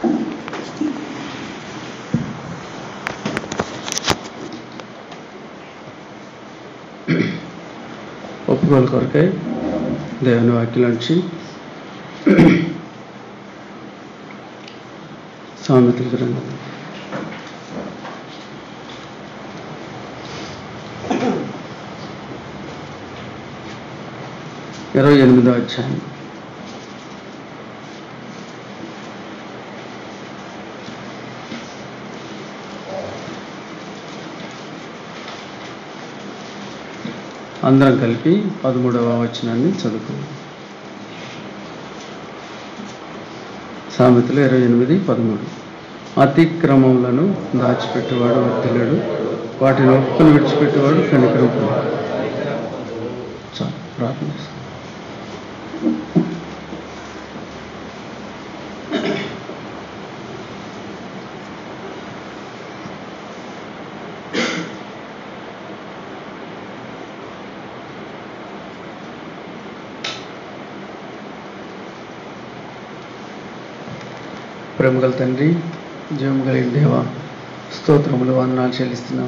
ఒప్పుకోలు కొరకై దేవుని వాక్యలోంచి సామెతల గ్రంథం ఇరవై ఎనిమిదో అధ్యాయం అందరం కలిపి పదమూడవ వచనాన్ని చదువుకుందాం సామెతలు ఇరవై ఎనిమిది పదమూడు అతిక్రమములను దాచిపెట్టేవాడు వర్తిల్లుడు వాటిని ఒప్పుకొని విడిచిపెట్టేవాడు కనికరం పొందుతాడు. చాలు ప్రార్థన చేస్తాం. ప్రేమగల తండ్రి జీవం కలిగిన దేవ స్తోత్రములు వందనాలు చెల్లిస్తున్నాం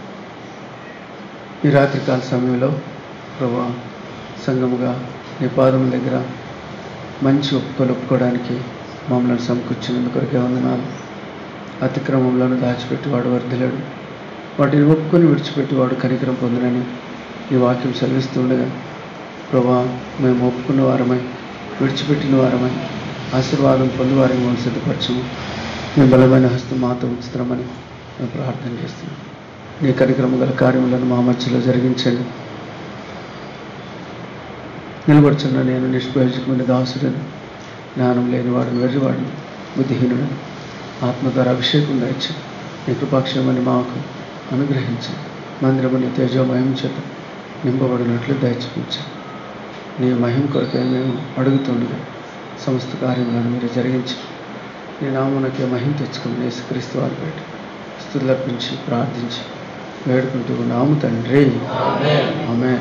ఈ రాత్రికాల సమయంలో ప్రభా సంఘముగా నీ పాదముల దగ్గర మంచి ఒప్పుకొని ఒప్పుకోవడానికి మమ్మల్ని సమకూర్చినందుకు కొరకే వందనాలు అతిక్రమంలోనూ దాచిపెట్టేవాడు వర్ధిలేడు వాటిని ఒప్పుకొని విడిచిపెట్టేవాడు కనికరం పొందునని ఈ వాక్యం సెలవిస్తుండగా ప్రభా మేము ఒప్పుకున్న వారమై విడిచిపెట్టిన వారమై ఆశీర్వాదం పొందువారికి మనం సిద్ధపరచము మీ బలమైన హస్తం మాతో ఉంచుతామని మేము ప్రార్థన చేస్తున్నాం నీ కనిక్రమ గల కార్యములను మా మధ్యలో జరిగించండి నిలబడుచున్న నేను నిష్ప్రయోజకమైన దాసుడను జ్ఞానం లేనివాడు వెర్రివాడిని బుద్ధిహీనుడు ఆత్మ ద్వారా అభిషేకం దాచి నీ కృపాక్షేమని మాకు అనుగ్రహించి మందిరముని తేజోమయం చేత నింపబడినట్లు దయచుపించాను నీ మహిమ కొరకే మేము అడుగుతుండగా సమస్త కార్యములను మీరు జరిగించి నీ నామునకే మహిమ తెచ్చుకుని యేసుక్రీస్తు వారి పెట్టి స్థుతులు అర్పించి ప్రార్థించి వేడుకుంటూ నాము తండ్రి ఆమె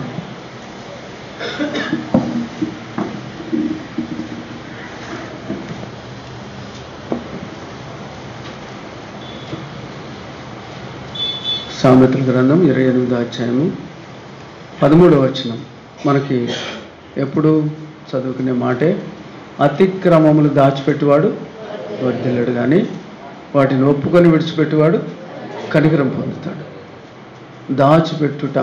సామెతల గ్రంథం ఇరవై ఎనిమిదో అధ్యాయము పదమూడవ వచనం మనకి ఎప్పుడు చదువుకునే మాటే అతిక్రమములు దాచిపెట్టేవాడు వర్ధిల్లుడు కానీ వాటిని ఒప్పుకొని విడిచిపెట్టేవాడు కనికరం పొందుతాడు దాచిపెట్టుట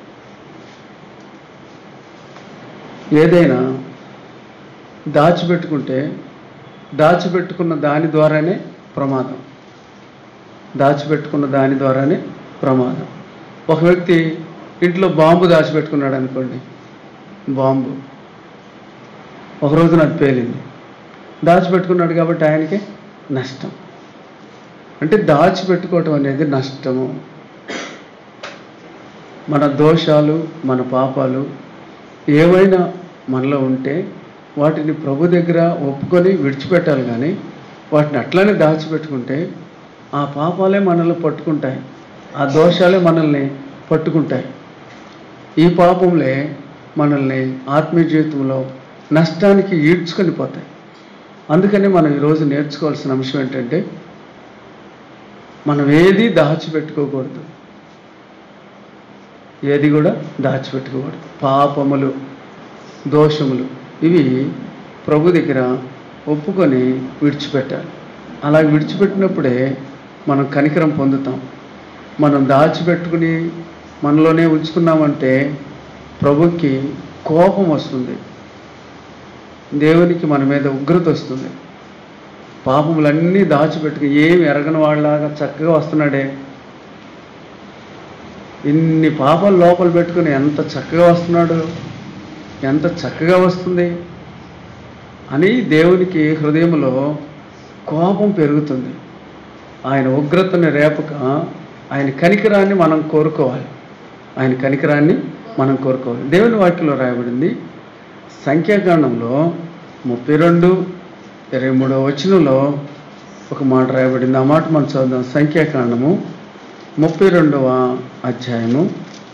ఏదైనా దాచిపెట్టుకుంటే దాచిపెట్టుకున్న దాని ద్వారానే ప్రమాదం దాచిపెట్టుకున్న దాని ద్వారానే ప్రమాదం ఒక వ్యక్తి ఇంట్లో బాంబు దాచిపెట్టుకున్నాడు అనుకోండి బాంబు ఒక రోజున అది పేలింది దాచిపెట్టుకున్నాడు కాబట్టి ఆయనకి నష్టం అంటే దాచిపెట్టుకోవటం అనేది నష్టము మన దోషాలు మన పాపాలు ఏవైనా మనలో ఉంటే వాటిని ప్రభు దగ్గర ఒప్పుకొని విడిచిపెట్టాలి కానీ వాటిని అట్లానే దాచిపెట్టుకుంటే ఆ పాపాలే మనల్ని పట్టుకుంటాయి ఆ దోషాలే మనల్ని పట్టుకుంటాయి ఈ పాపంలే మనల్ని ఆత్మీయ జీవితంలో నష్టానికి ఈడ్చుకొని పోతాయి అందుకని మనం ఈరోజు నేర్చుకోవాల్సిన అంశం ఏంటంటే మనం ఏది దాచిపెట్టుకోకూడదు ఏది కూడా దాచిపెట్టుకోకూడదు పాపములు దోషములు ఇవి ప్రభు దగ్గర ఒప్పుకొని విడిచిపెట్టాలి అలా విడిచిపెట్టినప్పుడే మనం కనికరం పొందుతాం మనం దాచిపెట్టుకుని మనలోనే ఉంచుకున్నామంటే ప్రభుకి కోపం వస్తుంది దేవునికి మన మీద ఉగ్రత వస్తుంది పాపములన్నీ దాచిపెట్టుకుని ఏమి ఎరగని వాళ్ళలాగా చక్కగా వస్తున్నాడే ఇన్ని పాపాలు లోపల పెట్టుకుని ఎంత చక్కగా వస్తున్నాడు ఎంత చక్కగా వస్తుంది అని దేవునికి హృదయంలో కోపం పెరుగుతుంది ఆయన ఉగ్రతని రేపక ఆయన కనికరాన్ని మనం కోరుకోవాలి ఆయన కనికరాన్ని మనం కోరుకోవాలి దేవుని వాక్యంలో రాయబడింది సంఖ్యాకాండంలో ముప్పై రెండు ఇరవై మూడవ వచనంలో ఒక మాట రాయబడింది ఆ మాట మనం చదువుదాం సంఖ్యాకాండము ముప్పై రెండవ అధ్యాయము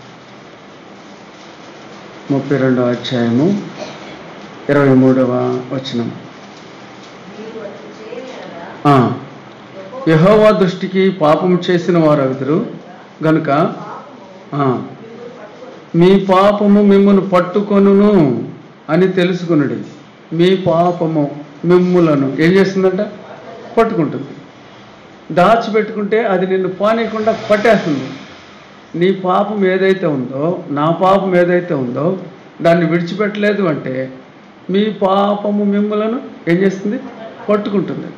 ముప్పై రెండవ అధ్యాయము ఇరవై మూడవ వచనం మీరు అట్లు చేయగలరా ఆ, యెహోవా దృష్టికి పాపం చేసిన వారు అవుతారు గనుక ఆ, మీ పాపము మిమ్మల్ని పట్టుకొనును అని తెలుసుకునుడి మీ పాపము మిమ్ములను ఏం చేస్తుందంట పట్టుకుంటుంది దాచిపెట్టుకుంటే అది నిన్ను పానీయకుండా పట్టేస్తుంది నీ పాపం ఏదైతే ఉందో నా పాపం ఏదైతే ఉందో దాన్ని విడిచిపెట్టలేదు అంటే మీ పాపము మిమ్మలను ఏం చేస్తుంది పట్టుకుంటుంది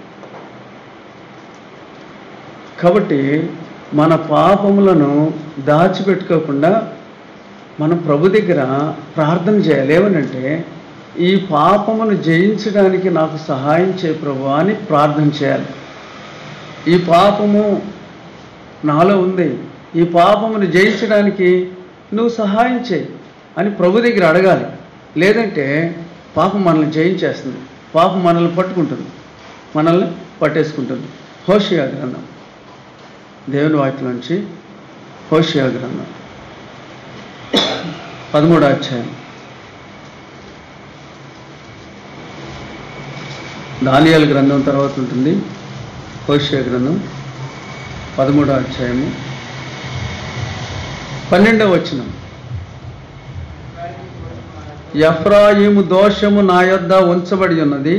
కాబట్టి మన పాపములను దాచిపెట్టుకోకుండా మనం ప్రభు దగ్గర ప్రార్థన చేయాలి ఏమనంటే ఈ పాపమును జయించడానికి నాకు సహాయం చేయ ప్రభు అని ప్రార్థన చేయాలి ఈ పాపము నాలో ఉంది ఈ పాపమును జయించడానికి నువ్వు సహాయం చేయి అని ప్రభు దగ్గర అడగాలి లేదంటే పాపం మనల్ని జయించేస్తుంది పాపం మనల్ని పట్టుకుంటుంది మనల్ని పట్టేసుకుంటుంది హోషియా గ్రంథం దేవుని వాక్యం నుంచి హోషియా గ్రంథం పదమూడో అధ్యాయం దానియాల గ్రంథం తర్వాత ఉంటుంది హోషియా గ్రంథం పదమూడో అధ్యాయము పన్నెండవ వచనం ఎఫ్రాయిము దోషము నా యొద్ద ఉంచబడి ఉన్నది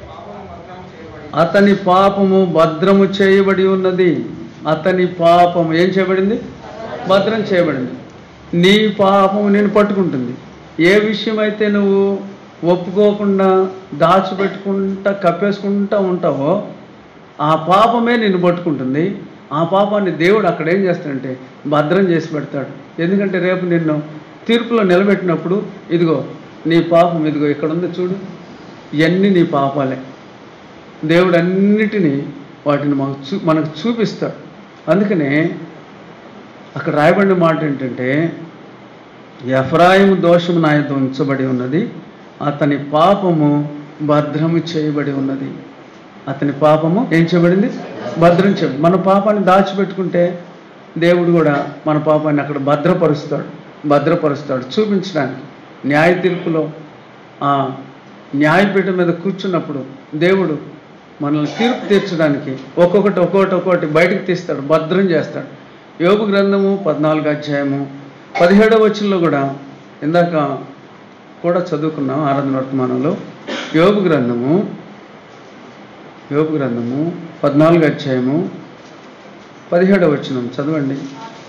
అతని పాపము భద్రము చేయబడి ఉన్నది అతని పాపము ఏం చేయబడింది భద్రం చేయబడింది నీ పాపము నేను పట్టుకుంటుంది ఏ విషయం అయితే నువ్వు ఒప్పుకోకుండా దాచిపెట్టుకుంటా కప్పేసుకుంటా ఉంటావో ఆ పాపమే నిన్ను పట్టుకుంటుంది ఆ పాపాన్ని దేవుడు అక్కడ ఏం చేస్తాడంటే భద్రం చేసి పెడతాడు ఎందుకంటే రేపు నిన్ను తీర్పులో నిలబెట్టినప్పుడు ఇదిగో నీ పాపం ఇదిగో ఇక్కడ ఉంది చూడు ఇవన్నీ నీ పాపాలే దేవుడు అన్నిటినీ వాటిని మనకు చూ మనకు చూపిస్తాడు అందుకనే అక్కడ రాయబడిన మాట ఏంటంటే ఎఫ్రాయిము దోషము నా యొద్ద ఉంచబడి ఉన్నది అతని పాపము భద్రము చేయబడి ఉన్నది అతని పాపము ఏం చేయబడింది భద్రం చేయబడి మన పాపాన్ని దాచిపెట్టుకుంటే దేవుడు కూడా మన పాపాన్ని అక్కడ భద్రపరుస్తాడు భద్రపరుస్తాడు చూపించడానికి న్యాయ తీర్పులో ఆ న్యాయపీఠం మీద కూర్చున్నప్పుడు దేవుడు మనల్ని తీర్పు తీర్చడానికి ఒక్కొక్కటి ఒక్కొక్కటి ఒక్కొక్కటి బయటకు తీస్తాడు భద్రం చేస్తాడు యోగు గ్రంథము పద్నాలుగు అధ్యాయము పదిహేడవ వచనంలో కూడా ఇందాక కూడా చదువుకున్నాం ఆరాధన వర్తమానంలో యోగు గ్రంథము యోగు గ్రంథము పద్నాలుగు అధ్యాయము పదిహేడవ వచనం చదవండి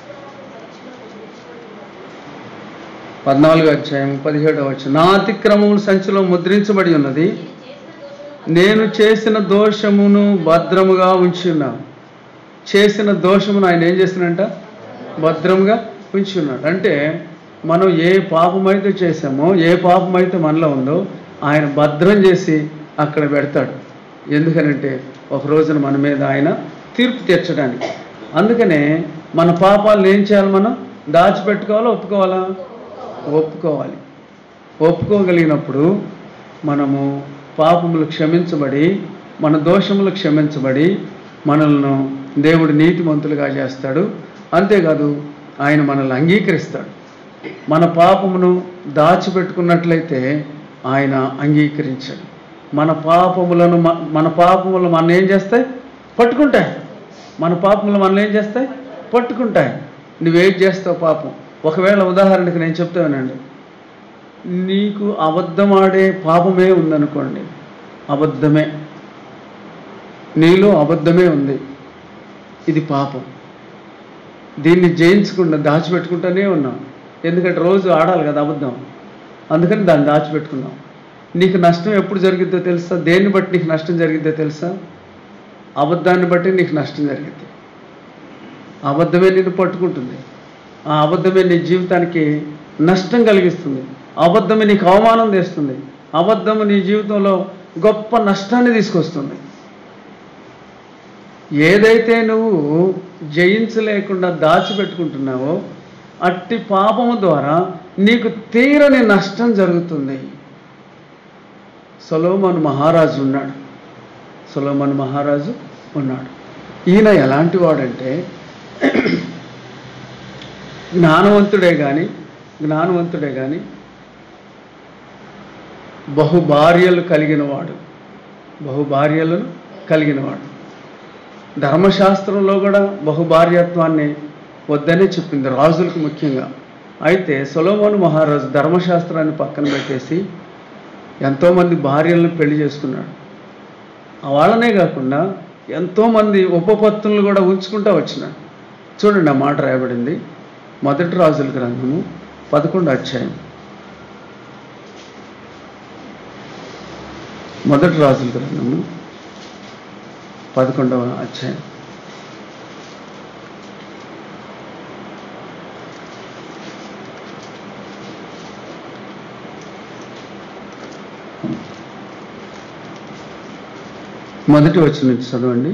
పద్నాలుగు అధ్యాయం పదిహేడవ వచనం నా అతిక్రమములు సంచిలో ముద్రించబడి ఉన్నది నేను చేసిన దోషమును భద్రముగా ఉంచి ఉన్నాను చేసిన దోషమును ఆయన ఏం చేస్తున్నంట భద్రముగా ఉంచి ఉన్నాడు అంటే మనం ఏ పాపమైతే చేసామో ఏ పాపమైతే మనలో ఉందో ఆయన భద్రం చేసి అక్కడ పెడతాడు ఎందుకనంటే ఒక రోజున మన మీద ఆయన తీర్పు తీర్చడానికి అందుకనే మన పాపాలను ఏం చేయాలి మనం దాచిపెట్టుకోవాలా ఒప్పుకోవాలా ఒప్పుకోవాలి ఒప్పుకోగలిగినప్పుడు మనము పాపములు క్షమించబడి మన దోషములు క్షమించబడి మనల్ని దేవుడు నీతిమంతులుగా చేస్తాడు అంతేకాదు ఆయన మనల్ని అంగీకరిస్తాడు మన పాపమును దాచిపెట్టుకున్నట్లయితే ఆయన అంగీకరించాడు మన పాపములను మ- మన పాపములు మన ఏం చేస్తాయి పట్టుకుంటాయి మన పాపములు మనల్ని ఏం చేస్తాయి పట్టుకుంటాయి నువ్వేం చేస్తావు పాపం ఒకవేళ ఉదాహరణకి నేను చెప్తానండి నీకు అబద్ధమాడే పాపమే ఉందనుకోండి అబద్ధమే నీలో అబద్ధమే ఉంది ఇది పాపం దీన్ని జయించకుండా దాచిపెట్టుకుంటూనే ఉన్నాం ఎందుకంటే రోజు ఆడాలి కదా అబద్ధం అందుకని దాన్ని దాచిపెట్టుకున్నాం నీకు నష్టం ఎప్పుడు జరిగిద్దో తెలుసా దేన్ని బట్టి నీకు నష్టం జరిగిద్దో తెలుసా అబద్ధాన్ని బట్టి నీకు నష్టం జరిగింది అబద్ధమే నిన్ను పట్టుకుంటుంది ఆ అబద్ధమే నీ జీవితానికి నష్టం కలిగిస్తుంది అబద్ధమే నీకు అవమానం తెస్తుంది అబద్ధము నీ జీవితంలో గొప్ప నష్టాన్ని తీసుకొస్తుంది ఏదైతే నువ్వు జయించలేకుండా దాచిపెట్టుకుంటున్నావో అట్టి పాపము ద్వారా నీకు తీరని నష్టం జరుగుతుంది సొలోమన్ మహారాజు ఉన్నాడు సొలోమన్ మహారాజు ఉన్నాడు ఈయన ఎలాంటి వాడంటే జ్ఞానవంతుడే కానీ జ్ఞానవంతుడే కానీ బహు భార్యలు కలిగిన వాడు బహు భార్యలను కలిగిన వాడు ధర్మశాస్త్రంలో కూడా బహుభార్యత్వాన్ని వద్దనే చెప్పింది రాజులకు ముఖ్యంగా అయితే సొలోమోను మహారాజు ధర్మశాస్త్రాన్ని పక్కన పెట్టేసి ఎంతోమంది భార్యలను పెళ్లి చేసుకున్నాడు ఆ వాళ్ళనే కాకుండా ఎంతోమంది ఉపపత్తులను కూడా ఉంచుకుంటూ వచ్చినాడు చూడండి ఆ మాట రాయబడింది మొదటి రాజుల గ్రంథము పదకొండు అధ్యాయం మొదటి రాజుల గ్రంథము పదకొండవ అధ్యాయం మొదటి వచ్చిన నుంచి చదవండి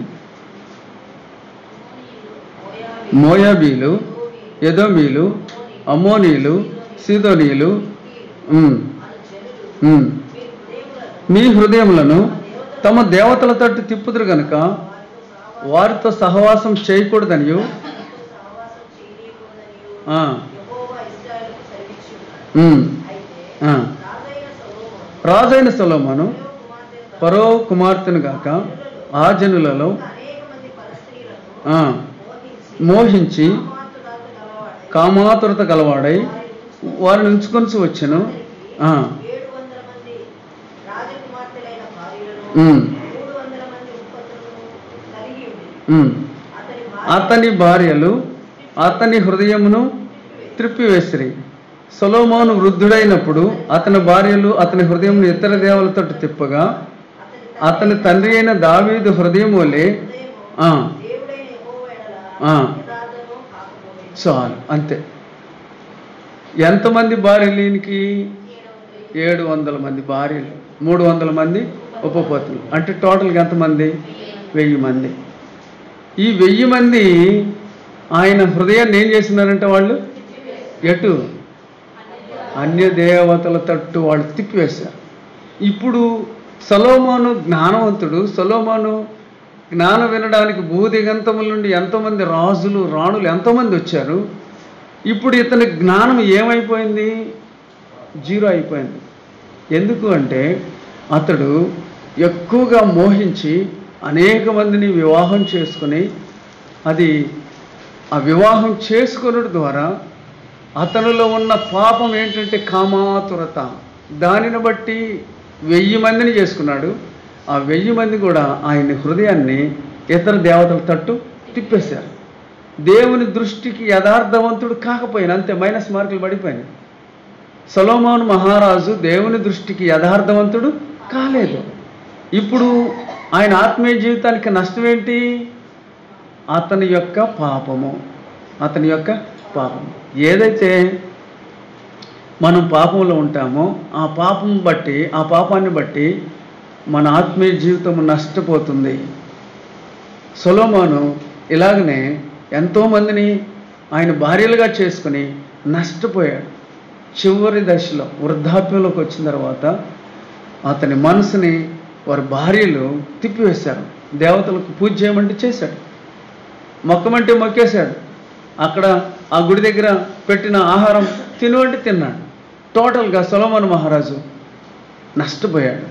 మోయాబీలు ఎదోమీలు అమోనీలు సీదోనీలు ఉమ్, ఉమ్. మీ హృదయములను తమ దేవతల తట్టు తిప్పుదురు గనుక వారితో సహవాసం చేయకూడదనియు ఆ, ఉమ్, ఆ. రాజైన సొలొమోను పరో కుమార్తెను గాక ఆ జనులలో ఆ, మోహించి కామాతురత గలవాడై వారిని ఉంచుకొని వచ్చెను ఆ, ఏడు వందల మంది రాజకుమార్తెలైన భార్యలను ఉమ్, మూడు వందల మంది ఉపపత్తులను కలిగి ఉంది ఉమ్. అతని అతని భార్యలు అతని హృదయమును త్రిప్పివేసిరి సొలోమోను వృద్ధుడైనప్పుడు అతని భార్యలు అతని హృదయమును ఇతర దేవలతో తిప్పగా అతని తండ్రి అయిన దావీదు హృదయం వలె ఆ, దేవుడైన యెహోవా ఎడల ఆ, యథార్థము కాకపోతే చాలు అంతే ఎంతమంది భార్యలు ఈయనకి ఏడు వందల మంది భార్యలు మూడు వందల మంది ఉపపత్తులు అంటే టోటల్గా ఎంతమంది వెయ్యి మంది ఈ వెయ్యి మంది ఆయన హృదయాన్ని ఏం చేస్తున్నారంటే వాళ్ళు ఎటు అన్య దేవతల తట్టు వాళ్ళు తిప్పివేశారు ఇప్పుడు సొలోమోను జ్ఞానవంతుడు సొలోమోను జ్ఞానం వినడానికి భూదిగంతముల నుండి ఎంతోమంది రాజులు రాణులు ఎంతోమంది వచ్చారు ఇప్పుడు ఇతని జ్ఞానం ఏమైపోయింది జీరో అయిపోయింది ఎందుకు అంటే అతడు ఎక్కువగా మోహించి అనేక మందిని వివాహం చేసుకుని అది ఆ వివాహం చేసుకున్నటి ద్వారా అతనిలో ఉన్న పాపం ఏంటంటే కామాతురత దానిని బట్టి వెయ్యి మందిని చేసుకున్నాడు ఆ వెయ్యి మంది కూడా ఆయన హృదయాన్ని ఇతర దేవతల తట్టు తిప్పేశారు దేవుని దృష్టికి యథార్థవంతుడు కాకపోయినా అంతే మైనస్ మార్కులు పడిపోయినాయి సొలోమోను మహారాజు దేవుని దృష్టికి యథార్థవంతుడు కాలేదు ఇప్పుడు ఆయన ఆత్మీయ జీవితానికి నష్టం ఏంటి అతని యొక్క పాపము అతని యొక్క పాపము ఏదైతే మనం పాపంలో ఉంటామో ఆ పాపం బట్టి ఆ పాపాన్ని బట్టి మన ఆత్మీయ జీవితం నష్టపోతుంది సొలోమోను ఇలాగనే ఎంతోమందిని ఆయన భార్యలుగా చేసుకుని నష్టపోయాడు చివరి దశలో వృద్ధాప్యంలోకి వచ్చిన తర్వాత అతని మనసుని వారి భార్యలు తిప్పివేశారు దేవతలకు పూజ చేయమంటే చేశాడు మొక్కమంటే మొక్కేశాడు అక్కడ ఆ గుడి దగ్గర పెట్టిన ఆహారం తినువంటే తిన్నాడు టోటల్గా సొలమన్ మహారాజు నష్టపోయాడు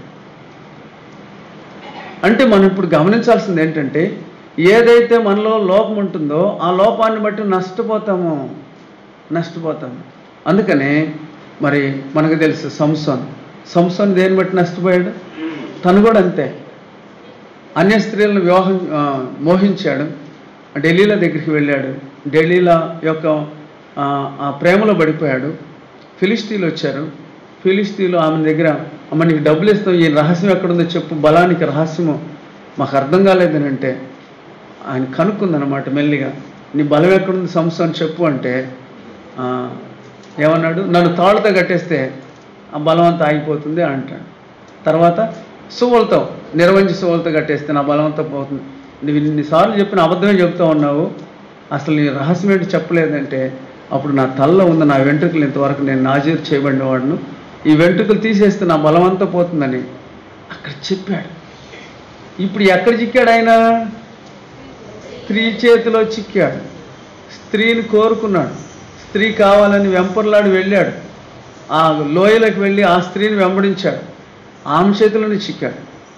అంటే మనం ఇప్పుడు గమనించాల్సింది ఏంటంటే ఏదైతే మనలో లోపం ఉంటుందో ఆ లోపాన్ని బట్టి నష్టపోతాము నష్టపోతాము అందుకనే మరి మనకు తెలుసు సంసోన్ సంసోన్ దేన్ని బట్టి నష్టపోయాడు తను కూడా అంతే అన్య స్త్రీలను వివాహం ఆ, మోహించాడు ఢిల్లీల దగ్గరికి వెళ్ళాడు ఢిల్లీల యొక్క ఆ, ఆ ప్రేమలో పడిపోయాడు ఫిలిస్తీన్లు వచ్చారు ఫిలిస్తీన్లు ఆమె దగ్గర అమ్మ నీకు డబ్బులు ఇస్తాం ఈ రహస్యం ఎక్కడుందో చెప్పు బలానికి రహస్యము మాకు అర్థం కాలేదని అంటే ఆయన కనుక్కుందనమాట మెల్లిగా నీ బలం ఎక్కడుంది సంస్థ అని చెప్పు అంటే ఆ, ఏమన్నాడు నన్ను తాళ్ళతో కట్టేస్తే ఆ బలం అంతా ఆగిపోతుంది అంటాడు తర్వాత సువ్వలతో నిర్వంచి సువ్వలతో కట్టేస్తే నా బలం అంతా పోతుంది నువ్వు ఇన్నిసార్లు చెప్పిన అబద్ధమే చెప్తా ఉన్నావు అసలు నీ రహస్యం ఏంటి చెప్పలేదంటే అప్పుడు నా తలలో ఉన్న నా వెంట్రుకలు ఇంతవరకు నేను నాజీరు చేయబడిన వాడును ఈ వెంట్రుకలు తీసేస్తే నా బలం అంతా పోతుందని అక్కడ చెప్పాడు ఇప్పుడు ఎక్కడ చిక్కాడు ఆయన స్త్రీ చేతిలో చిక్కాడు స్త్రీని కోరుకున్నాడు స్త్రీ కావాలని వెంపర్లాడి వెళ్ళాడు ఆ లోయలకు వెళ్ళి ఆ స్త్రీని వెంబడించాడు ఆమె చేతిలోనే చిక్కాడు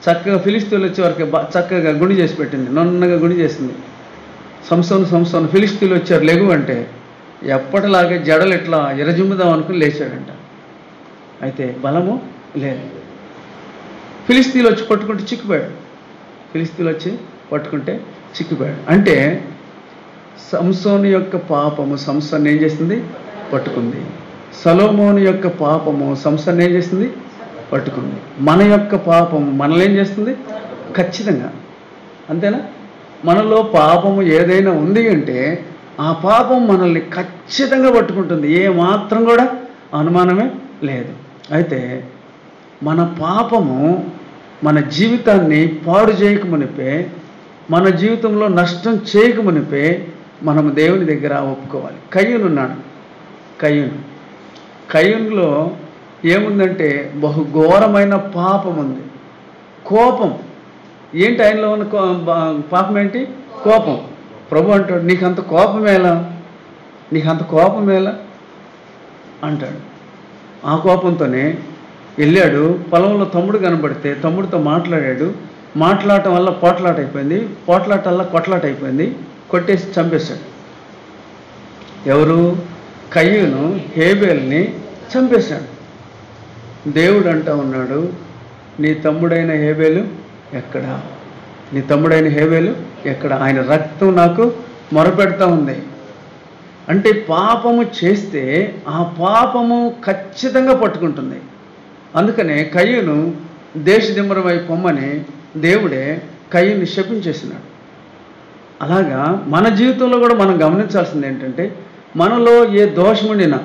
చక్కగా ఫిలిస్తీన్లు వచ్చే వరకు బా- చక్కగా గుడి చేసి పెట్టింది నన్నగా గుడి చేసింది సంస్థను సంస్థను ఫిలిస్తీన్లు వచ్చారు లెగు అంటే ఎప్పటిలాగే జడలు ఇట్లా ఎరజుమ్ముదాం అనుకుని లేచాడంట అయితే బలము లేదు ఫిలిస్తీన్లు వచ్చి పట్టుకుంటే చిక్కుపోయాడు ఫిలిస్తీన్లు వచ్చి పట్టుకుంటే చిక్కుపోయాడు అంటే సంసోను యొక్క పాపము సంసన్ ఏం చేసింది పట్టుకుంది సలోమోను యొక్క పాపము సంసన్ ఏం చేసింది పట్టుకుంది మన యొక్క పాపము మనల్ని ఏం చేస్తుంది ఖచ్చితంగా అంతేనా మనలో పాపము ఏదైనా ఉంది అంటే ఆ పాపం మనల్ని ఖచ్చితంగా పట్టుకుంటుంది ఏ మాత్రం కూడా అనుమానమే లేదు అయితే మన పాపము మన జీవితాన్ని పాడు చేయకమునిపే మన జీవితంలో నష్టం చేయకమునిపే మనం దేవుని దగ్గర ఒప్పుకోవాలి కయ్యూను ఉన్నాడు కయ్యూను కయ్యూన్లో ఏముందంటే బహు ఘోరమైన పాపం ఉంది కోపం ఏంటి ఆయనలో ఉన్న కో- బా- పాపం ఏంటి కోపం ప్రభు అంటాడు నీకు అంత కోపమేలా నీకు అంత కోపమేలా అంటాడు ఆ కోపంతోనే వెళ్ళాడు పొలంలో తమ్ముడు కనబడితే తమ్ముడితో మాట్లాడాడు మాట్లాడటం వల్ల పోట్లాట అయిపోయింది పోట్లాట వల్ల కొట్లాట అయిపోయింది కొట్టేసి చంపేశాడు ఎవరు కయ్యూను హేబేల్ని చంపేశాడు దేవుడు అంటా ఉన్నాడు నీ తమ్ముడైన హేబేలు ఎక్కడ నీ తమ్ముడైన హేబేలు ఎక్కడ ఆయన రక్తం నాకు మొరపెడతా ఉంది అంటే పాపము చేస్తే ఆ పాపము ఖచ్చితంగా పట్టుకుంటుంది అందుకనే కయ్యను దేశదిమ్మరమై పొమ్మని దేవుడే కయ్యని శపించేసినాడు అలాగా మన జీవితంలో కూడా మనం గమనించాల్సింది ఏంటంటే మనలో ఏ దోషముండినా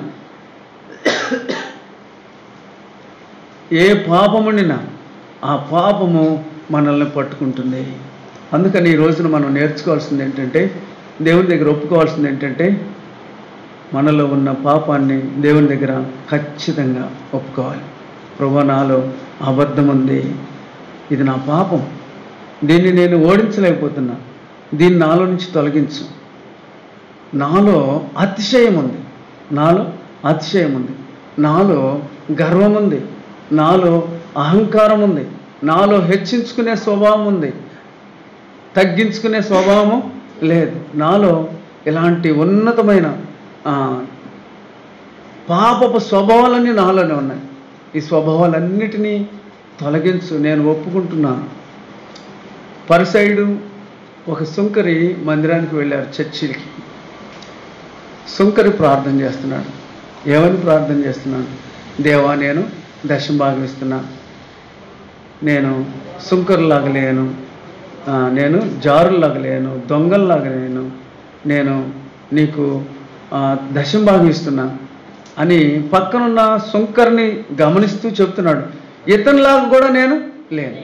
ఏ పాపముండినా ఆ పాపము మనల్ని పట్టుకుంటుంది అందుకని ఈ రోజున మనం నేర్చుకోవాల్సింది ఏంటంటే దేవుని దగ్గర ఒప్పుకోవాల్సింది ఏంటంటే మనలో ఉన్న పాపాన్ని దేవుని దగ్గర ఖచ్చితంగా ఒప్పుకోవాలి ప్రభు నాలో అబద్ధం ఉంది ఇది నా పాపం దీన్ని నేను ఓడించలేకపోతున్నా దీన్ని నాలో నుంచి తొలగించు నాలో అతిశయం ఉంది నాలో అతిశయం ఉంది నాలో గర్వం ఉంది నాలో అహంకారం ఉంది నాలో హెచ్చించుకునే స్వభావం ఉంది తగ్గించుకునే స్వభావం లేదు నాలో ఇలాంటి ఉన్నతమైన ఆ, పాపపు స్వభావాలన్నీ నాలోనే ఉన్నాయి ఈ స్వభావాలన్నిటినీ తొలగించు నేను ఒప్పుకుంటున్నాను పరిసైడు ఒక సుంకరి మందిరానికి వెళ్ళారు చర్చిలకి సుంకరి ప్రార్థన చేస్తున్నాడు ఏమని ప్రార్థన చేస్తున్నాడు దేవా నేను దశం భాగం ఇస్తున్నాను నేను సుంకరులాగా లేను ఆ, నేను జారుల్లాగా లేను దొంగల్లాగా లేను నేను నీకు ఆ, దశం భాగం ఇస్తున్నా అని పక్కనున్న సుంకర్ని గమనిస్తూ చెప్తున్నాడు ఇతనిలాగా కూడా నేను లేను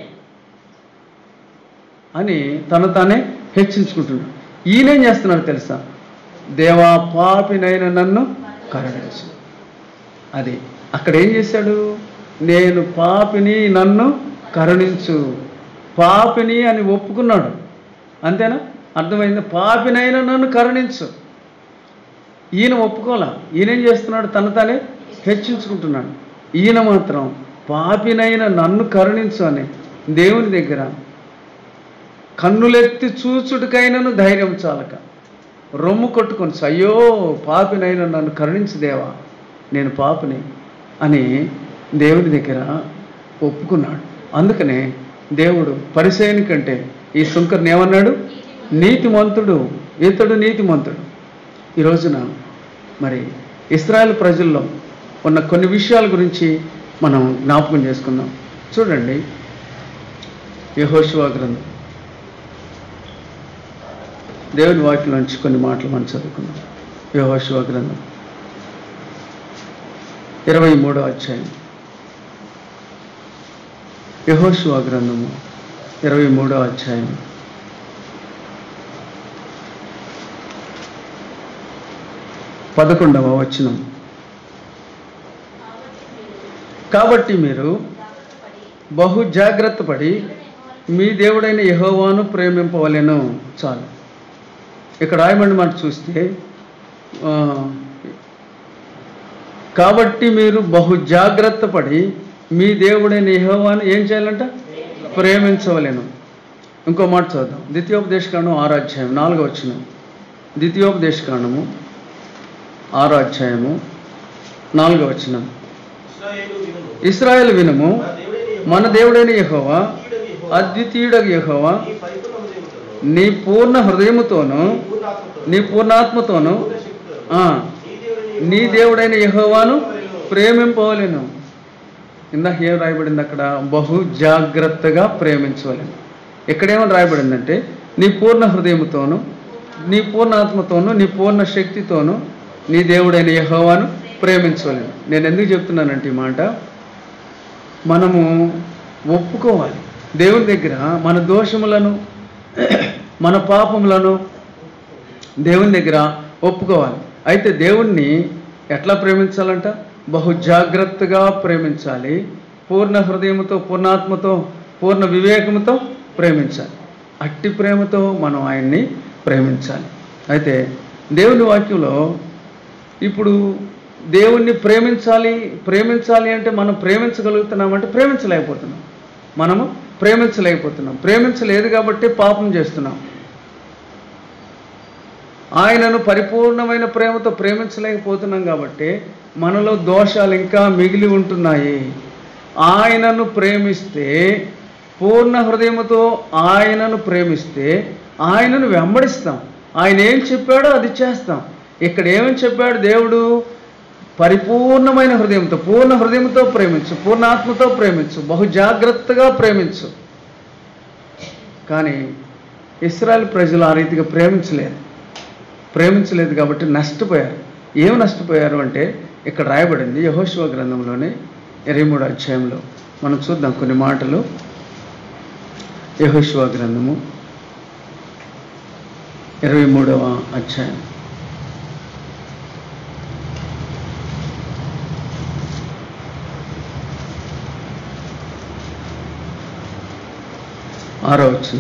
అని తను తానే హెచ్చించుకుంటున్నాడు ఈయనేం చేస్తున్నాడు తెలుసా దేవా పాపినైన నన్ను కరుణించు అది అక్కడ ఏం చేశాడు నేను పాపిని నన్ను కరుణించు పాపిని అని ఒప్పుకున్నాడు అంతేనా అర్థమైంది పాపినైనా నన్ను కరుణించు ఈయన ఒప్పుకోలా ఈయనేం చేస్తున్నాడు తను తానే హెచ్చించుకుంటున్నాడు ఈయన మాత్రం పాపినైన నన్ను కరుణించు అని దేవుని దగ్గర కన్నులెత్తి చూచుడికైనను ధైర్యం చాలక రొమ్ము కొట్టుకొని అయ్యో పాపినైనా నన్ను కరుణించు దేవా నేను పాపిని అని దేవుని దగ్గర ఒప్పుకున్నాడు అందుకనే దేవుడు పరిచయని కంటే ఈ సుంకర్ని ఏమన్నాడు నీతిమంతుడు ఇతడు నీతిమంతుడు ఈ రోజున మరి ఇస్రాయల్ ప్రజల్లో ఉన్న కొన్ని విషయాల గురించి మనం జ్ఞాపకం చేసుకుందాం చూడండి యెహోషువ గ్రంథం దేవుని వాటిలోంచి కొన్ని మాటలు మనం చదువుకుందాం యెహోషువ గ్రంథం ఇరవై మూడో అధ్యాయం యెహోషువ గ్రంథము ఇరవై మూడో అధ్యాయం పదకొండవ వచనం కాబట్టి మీరు బహు జాగ్రత్త పడి మీ దేవుడైన యెహోవాను ప్రేమింపవలెను చాలు ఇక్కడ రాయమండి మనం చూస్తే ఆ, కాబట్టి మీరు బహు జాగ్రత్త పడి మీ దేవుడైన యెహోవాను ఏం చేయాలంట ప్రేమించవలేను ఇంకో మాట చూద్దాం ద్వితీయోపదేశకాండం ఆరో అధ్యాయం నాలుగో వచ్చిన ద్వితీయోపదేశకాండము ఆరో అధ్యాయము నాలుగో వచ్చిన ఇశ్రాయేలు వినుము. ఇస్రాయేల్ వినుము మన దేవుడైన మన దేవుడైన యెహోవా అద్వితీయుడగు యెహోవా, అద్వితీయుడగు యెహోవా నీ పరిపూర్ణ హృదయముతోను, నీ పూర్ణ హృదయముతోను నీ పూర్ణాత్మతోను, నీ పూర్ణాత్మతోను పూర్ణ శక్తితోను, ఆ, నీ దేవుడైన నీ యెహోవా దేవుడైన యెహోవాను ప్రేమింపవలెను ఇందాక ఏం రాయబడింది అక్కడ బహు జాగ్రత్తగా ప్రేమించవలెను ఇక్కడేమని రాయబడిందంటే నీ పూర్ణ హృదయముతోను నీ పూర్ణ ఆత్మతోను నీ పూర్ణ శక్తితోను నీ దేవుడైన యెహోవాను ప్రేమించవలెను నేను ఎందుకు చెప్తున్నానంటే ఈ మాట మనము ఒప్పుకోవాలి దేవుని దగ్గర మన దోషములను మన పాపములను దేవుని దగ్గర ఒప్పుకోవాలి అయితే దేవుణ్ణి ఎట్లా ప్రేమించాలంట బహు జాగ్రత్తగా ప్రేమించాలి పూర్ణ హృదయముతో పూర్ణాత్మతో పూర్ణ వివేకముతో ప్రేమించాలి అట్టి ప్రేమతో మనం ఆయన్ని ప్రేమించాలి అయితే దేవుని వాక్యంలో ఇప్పుడు దేవుణ్ణి ప్రేమించాలి ప్రేమించాలి అంటే మనం ప్రేమించగలుగుతున్నామంటే ప్రేమించలేకపోతున్నాం మనము ప్రేమించలేకపోతున్నాం ప్రేమించలేదు కాబట్టి పాపం చేస్తున్నాం ఆయనను పరిపూర్ణమైన ప్రేమతో ప్రేమించలేకపోతున్నాం కాబట్టి మనలో దోషాలు ఇంకా మిగిలి ఉంటున్నాయి ఆయనను ప్రేమిస్తే పూర్ణ హృదయముతో ఆయనను ప్రేమిస్తే ఆయనను వెంబడిస్తాం ఆయన ఏం చెప్పాడో అది చేస్తాం ఇక్కడ ఏమని చెప్పాడు దేవుడు పరిపూర్ణమైన హృదయంతో పూర్ణ హృదయంతో ప్రేమించు పూర్ణాత్మతో ప్రేమించు బహు జాగ్రత్తగా ప్రేమించు కానీ ఇస్రాయల్ ప్రజలు ఆ రీతిగా ప్రేమించలేదు ప్రేమించలేదు కాబట్టి నష్టపోయారు ఏం నష్టపోయారు అంటే ఇక్కడ రాయబడింది యహోశివ గ్రంథంలోనే ఇరవై మూడు అధ్యాయంలో మనం చూద్దాం కొన్ని మాటలు యహోశివ గ్రంథము ఇరవై మూడవ అధ్యాయం ఆరో వచ్చింది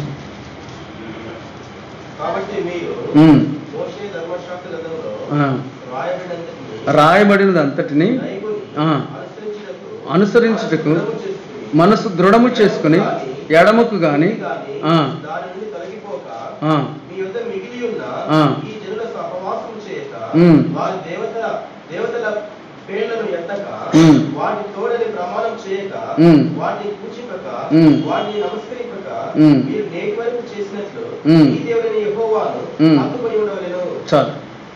కాబట్టి మీరు ఉమ్. మోషే ధర్మశాస్త్ర గ్రంథంలో ఆ. రాయబడినంతటిని రాయబడినది అంతటిని దయగొని ఆ. అనుసరించుటకు అనుసరించుటకు దృఢము చేసుకుని, మనసు దృఢము చేసుకుని ఎడమకు గాని ఆ, దాని నుండి తొలగిపోక ఆ, మీ యొద్ద మిగిలి ఉన్న ఆ. ఈ జనుల సహవాసం చేయక ఉమ్. వారి దేవతల దేవతల పేర్లను ఎత్తక ఉమ్. వాటి తోడని ప్రమాణం చేయక ఉమ్. వాటిని పూజింపక ఉమ్. వాటిని నమస్కరింపక ఉమ్. మీరు నేటి వరకు చేసినట్లు ఉమ్. ఈ దేవుడైన యెహోవాను ఉమ్. హత్తుకొని ఉండవలెను చాలు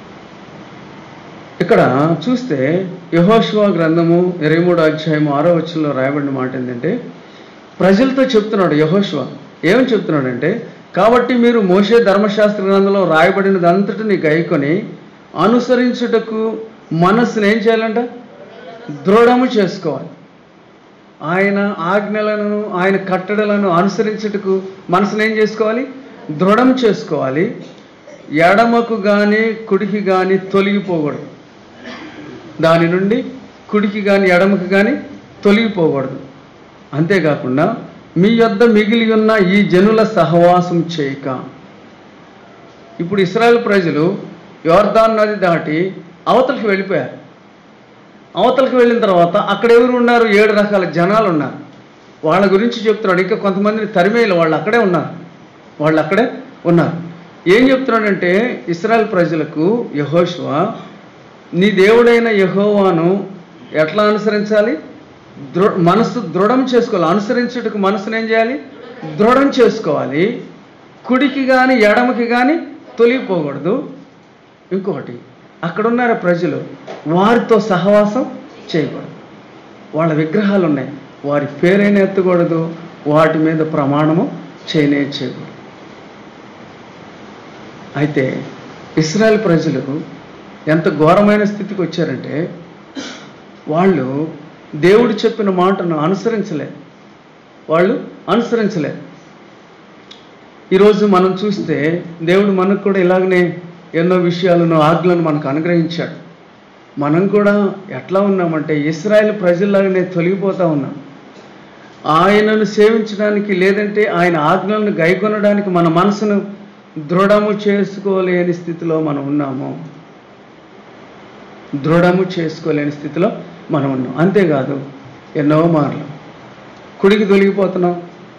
ఇక్కడ చూస్తే యహోశివ గ్రంథము ఇరవై మూడు అధ్యాయం ఆరో వచ్చంలో రాయబడిన మాట ఏంటంటే ప్రజలతో చెప్తున్నాడు యహోశివ ఏమని చెప్తున్నాడంటే కాబట్టి మీరు మోసే ధర్మశాస్త్ర గ్రంథంలో రాయబడినదంతటిని గైకొని అనుసరించుటకు మనస్సును ఏం చేయాలంట దృఢము చేసుకోవాలి ఆయన ఆజ్ఞలను ఆయన కట్టడలను అనుసరించుటకు మనసును ఏం చేసుకోవాలి దృఢం చేసుకోవాలి ఎడమకు కానీ కుడికి కానీ తొలగిపోకూడదు దాని నుండి కుడికి కానీ ఎడమకు కానీ తొలగిపోకూడదు అంతేకాకుండా మీ యొద్ద మిగిలి ఉన్న ఈ జనుల సహవాసం చేయక ఇప్పుడు ఇస్రాయల్ ప్రజలు యోర్దాన్ నది దాటి అవతలకి వెళ్ళిపోయారు అవతలకి వెళ్ళిన తర్వాత అక్కడ ఎవరు ఉన్నారు ఏడు రకాల జనాలు ఉన్నారు వాళ్ళ గురించి చెప్తున్నాడు ఇంకా కొంతమందిని తరిమేలు వాళ్ళు అక్కడే ఉన్నారు వాళ్ళు అక్కడే ఉన్నారు ఏం చెప్తున్నాడంటే ఇస్రాయల్ ప్రజలకు యహోష్వ నీ దేవుడైన యహోవాను ఎట్లా అనుసరించాలి దృ మనసు దృఢం చేసుకోవాలి అనుసరించుటకు మనసును ఏం చేయాలి దృఢం చేసుకోవాలి కుడికి కానీ ఎడమకి కానీ తొలిగిపోకూడదు ఇంకొకటి అక్కడ ఉన్నారు ప్రజలు వారితో సహవాసం చేయకూడదు వాళ్ళ విగ్రహాలు ఉన్నాయి వారి పేరైనా ఎత్తకూడదు వాటి మీద ప్రమాణము చేయనే చేయకూడదు అయితే ఇస్రాయల్ ప్రజలు ఎంత ఘోరమైన స్థితికి వచ్చారంటే వాళ్ళు దేవుడు చెప్పిన మాటను అనుసరించలేదు వాళ్ళు అనుసరించలేదు ఈరోజు మనం చూస్తే దేవుడు మనకు కూడా ఇలాగనే ఎన్నో విషయాలను ఆజ్ఞలను మనకు అనుగ్రహించాడు మనం కూడా ఎట్లా ఉన్నామంటే ఇస్రాయేల్ ప్రజల్లాగానే తొలగిపోతా ఉన్నాం ఆయనను సేవించడానికి లేదంటే ఆయన ఆజ్ఞలను గైకొనడానికి మన మనసును దృఢము చేసుకోలేని స్థితిలో మనం ఉన్నాము దృఢము చేసుకోలేని స్థితిలో మనం ఉన్నాం అంతేకాదు ఎన్నో మార్లు కుడికి తొలగిపోతున్నాం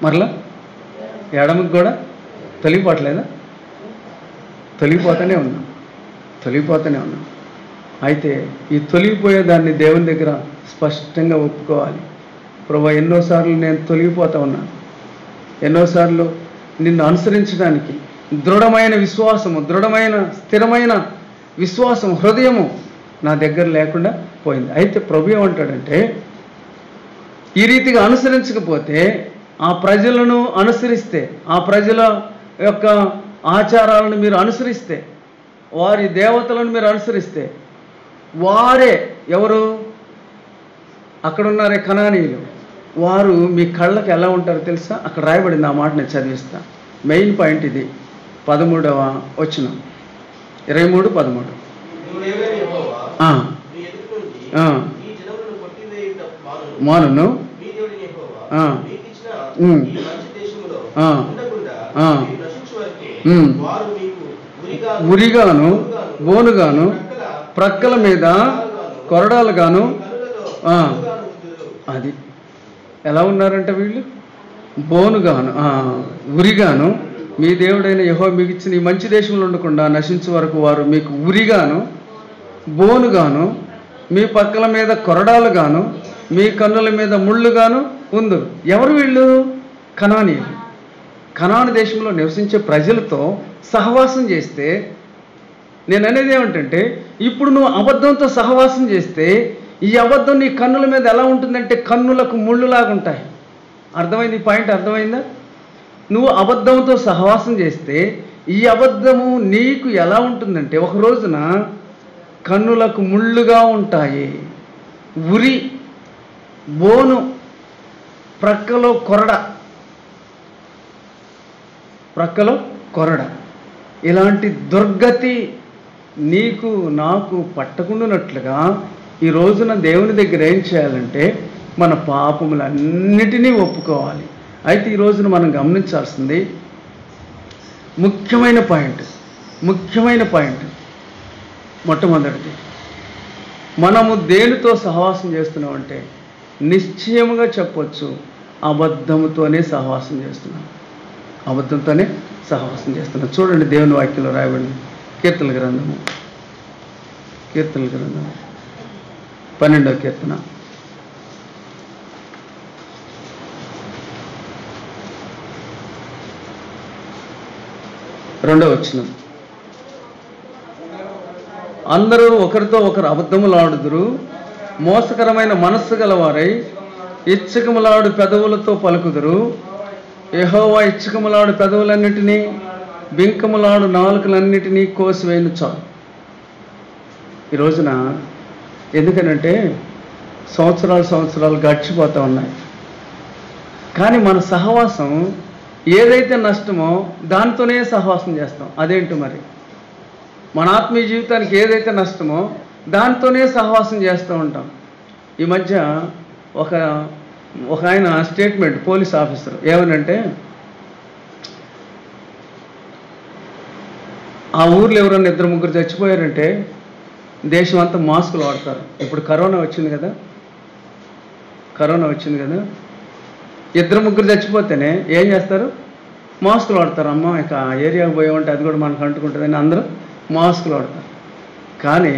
మరలా ఎడమకి కూడా తొలగిపోవట్లేదా తొలగిపోతూనే ఉన్నాం తొలగిపోతూనే ఉన్నాం అయితే ఈ తొలగిపోయే దాన్ని దేవుని దగ్గర స్పష్టంగా ఒప్పుకోవాలి ప్రభా ఎన్నోసార్లు నేను తొలగిపోతా ఉన్నాను ఎన్నోసార్లు నిన్ను అనుసరించడానికి దృఢమైన విశ్వాసము దృఢమైన స్థిరమైన విశ్వాసం హృదయము నా దగ్గర లేకుండా పోయింది అయితే ప్రభు ఏమంటాడంటే ఈ రీతిగా అనుసరించకపోతే ఆ ప్రజలను అనుసరిస్తే ఆ ప్రజల యొక్క ఆచారాలను మీరు అనుసరిస్తే వారి దేవతలను మీరు అనుసరిస్తే వారే ఎవరు అక్కడ ఉన్నారే కణానీయులు వారు మీ కళ్ళకి ఎలా ఉంటారో తెలుసా అక్కడ రాయబడింది ఆ మాట నేను చదివిస్తా మెయిన్ పాయింట్ ఇది పదమూడవ వచ్చిన ఇరవై మూడు పదమూడు నీ దేవుడైన యెహోవా ఆ, నీ ఎదుట నుండి ఆ. ఈ జనములను కొట్టివేయుట మానును. మానును మీ దేవుడైన యెహోవా ఆ. మీకిచ్చిన ఉమ్. ఈ మంచి దేశములో ఆ. ఉండకుండా ఆ. మీరు నశించు వరకే ఉమ్. వారు మీకు ఉరిగాను, ఉరిగాను బోనుగాను, బోనుగాను ప్రక్కల ప్రక్కల మీద కొరడాలుగాను, కొరడాలుగాను మీ కనులలో ఆ. బోనుగాను ఉందురు. అది ఎలా ఉన్నారంటే వీళ్ళు బోనుగాను ఆ, ఉరిగాను మీ దేవుడైన యహో మీకు ఇచ్చిన ఈ మంచి దేశంలో ఉండకుండా నశించే వరకు వారు మీకు ఉరిగాను బోనుగాను మీ పక్కల మీద కొరడాలుగాను మీ కన్నుల మీద ముళ్ళుగాను ఉందు ఎవరు వీళ్ళు కనానీయులు కనాను దేశంలో నివసించే ప్రజలతో సహవాసం చేస్తే నేను అనేది ఏమిటంటే ఇప్పుడు నువ్వు అబద్ధంతో సహవాసం చేస్తే ఈ అబద్ధం నీ కన్నుల మీద ఎలా ఉంటుందంటే కన్నులకు ముళ్ళులాగా ఉంటాయి అర్థమైంది ఈ పాయింట్ అర్థమైందా నువ్వు అబద్ధంతో సహవాసం చేస్తే ఈ అబద్ధము నీకు ఎలా ఉంటుందంటే ఒక రోజున కన్నులకు ముళ్ళుగా ఉంటాయి ఉరి బోను ప్రక్కలో కొరడ ప్రక్కలో కొరడ ఇలాంటి దుర్గతి నీకు నాకు పట్టకుండానట్లుగా ఈ రోజున దేవుని దగ్గర ఏం చేయాలంటే మన పాపములన్నిటినీ ఒప్పుకోవాలి అయితే ఈ రోజున మనం గమనించాల్సింది ముఖ్యమైన పాయింట్ ముఖ్యమైన పాయింట్ మొట్టమొదటిది మనము దేనితో సహవాసం చేస్తున్నామంటే నిశ్చయముగా చెప్పొచ్చు అబద్ధముతోనే సహవాసం చేస్తున్నాం అబద్ధంతోనే సహవాసం చేస్తున్నాం చూడండి దేవుని వాక్యంలో రాయబడింది కీర్తన గ్రంథము కీర్తన గ్రంథము పన్నెండవ కీర్తన రెండవ వచ్చిన అందరూ ఒకరితో ఒకరు అబద్ధములాడుదురు మోసకరమైన మనస్సు గలవారై ఇచ్చకములాడు పెదవులతో పలుకుదురు యెహోవా ఇచ్చకములాడు పెదవులన్నిటినీ బింకములాడు నాలుకలన్నిటినీ కోసివేయను చాలు ఈ రోజున ఎందుకనంటే సంవత్సరాలు సంవత్సరాలు గడిచిపోతూ ఉన్నాయి కానీ మన సహవాసం ఏదైతే నష్టమో దాంతోనే సహవాసం చేస్తాం అదేంటి మరి మన ఆత్మీయ జీవితానికి ఏదైతే నష్టమో దాంతోనే సహవాసం చేస్తూ ఉంటాం ఈ మధ్య ఒక ఒక ఆయన స్టేట్మెంట్ పోలీస్ ఆఫీసర్ ఏమనంటే ఆ ఊర్లో ఎవరైనా ఇద్దరు ముగ్గురు చచ్చిపోయారంటే దేశం అంతా మాస్కులు వాడతారు ఇప్పుడు కరోనా వచ్చింది కదా కరోనా వచ్చింది కదా ఇద్దరు ముగ్గురు చచ్చిపోతేనే ఏం చేస్తారు మాస్కులు వాడతారు అమ్మ ఇక ఆ ఏరియాకి పోయి ఉంటే అది కూడా మనకు అంటుకుంటుందని అందరూ మాస్కులు వాడతారు కానీ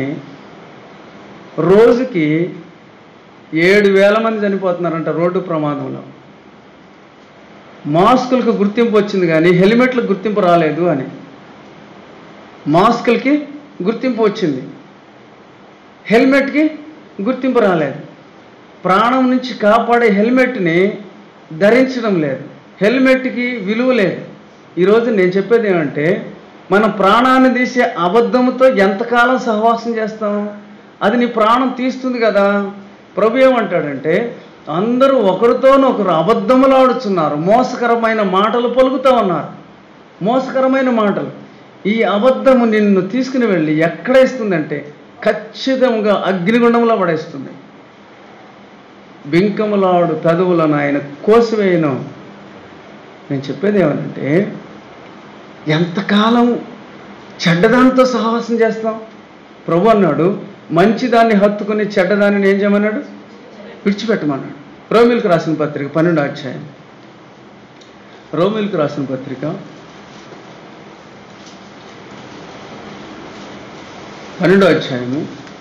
రోజుకి ఏడు వేల మంది చనిపోతున్నారంట రోడ్డు ప్రమాదంలో మాస్కులకు గుర్తింపు వచ్చింది కానీ హెల్మెట్లకు గుర్తింపు రాలేదు అని మాస్కులకి గుర్తింపు వచ్చింది హెల్మెట్కి గుర్తింపు రాలేదు ప్రాణం నుంచి కాపాడే హెల్మెట్ని ధరించడం లేదు హెల్మెట్కి విలువ లేదు ఈరోజు నేను చెప్పేది ఏమంటే మన ప్రాణాన్ని తీసే అబద్ధంతో ఎంతకాలం సహవాసం చేస్తాం అది నీ ప్రాణం తీస్తుంది కదా ప్రభు ఏమంటాడంటే అందరూ ఒకరితోనూ ఒకరు అబద్ధములాడుచున్నారు మోసకరమైన మాటలు పలుకుతూ ఉన్నారు మోసకరమైన మాటలు ఈ అబద్ధము నిన్ను తీసుకుని వెళ్ళి ఎక్కడ ఇస్తుందంటే ఖచ్చితంగా అగ్నిగుండంలో పడేస్తుంది బింకములాడు పెదవులను ఆయన కోసివేయను నేను చెప్పేది ఏమనంటే ఎంతకాలం చెడ్డదానితో సహవాసం చేస్తాం ప్రభు అన్నాడు మంచిదాన్ని హత్తుకుని చెడ్డదానిని ఏం చేయమన్నాడు విడిచిపెట్టమన్నాడు రోమిల్కి రాసిన పత్రిక పన్నెండు అధ్యాయం రోమిల్కి రాసిన పత్రిక పన్నెండో అధ్యాయము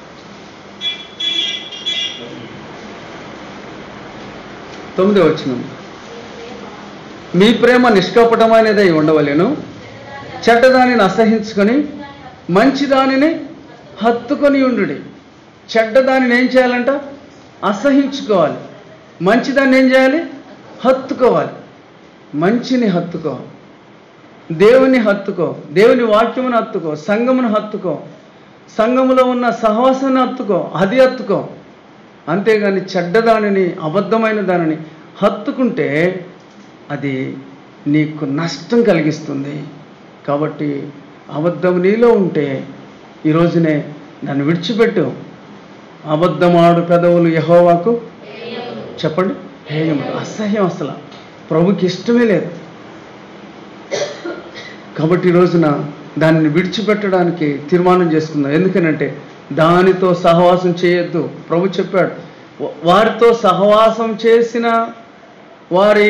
తొమ్మిదో వచనం మీ ప్రేమ నిష్కపటమైనదై ఉండవలెను చెడ్డదానిని అసహించుకొని మంచి దానిని హత్తుకొని ఉండు చెడ్డదానిని ఏం చేయాలంట అసహించుకోవాలి మంచిదాన్ని ఏం చేయాలి హత్తుకోవాలి మంచిని హత్తుకో దేవుని హత్తుకో దేవుని వాక్యమును హత్తుకో సంఘమును హత్తుకో సంఘములో ఉన్న సహవాసాన్ని హత్తుకో అది హత్తుకో అంతేగాని చెడ్డదానిని అబద్ధమైన దానిని హత్తుకుంటే అది నీకు నష్టం కలిగిస్తుంది కాబట్టి అబద్ధం నీలో ఉంటే ఈ రోజునే దాన్ని విడిచిపెట్టు అబద్ధమాడు పెదవులు యహోవాకు చెప్పండి హేయములు అసహ్యం అసలు ప్రభుకి ఇష్టమే లేదు కాబట్టి ఈ రోజున దానిని విడిచిపెట్టడానికి తీర్మానం చేసుకుందాం ఎందుకనంటే దానితో సహవాసం చేయొద్దు ప్రభు చెప్పాడు "వా- వారితో సహవాసం చేసిన వారి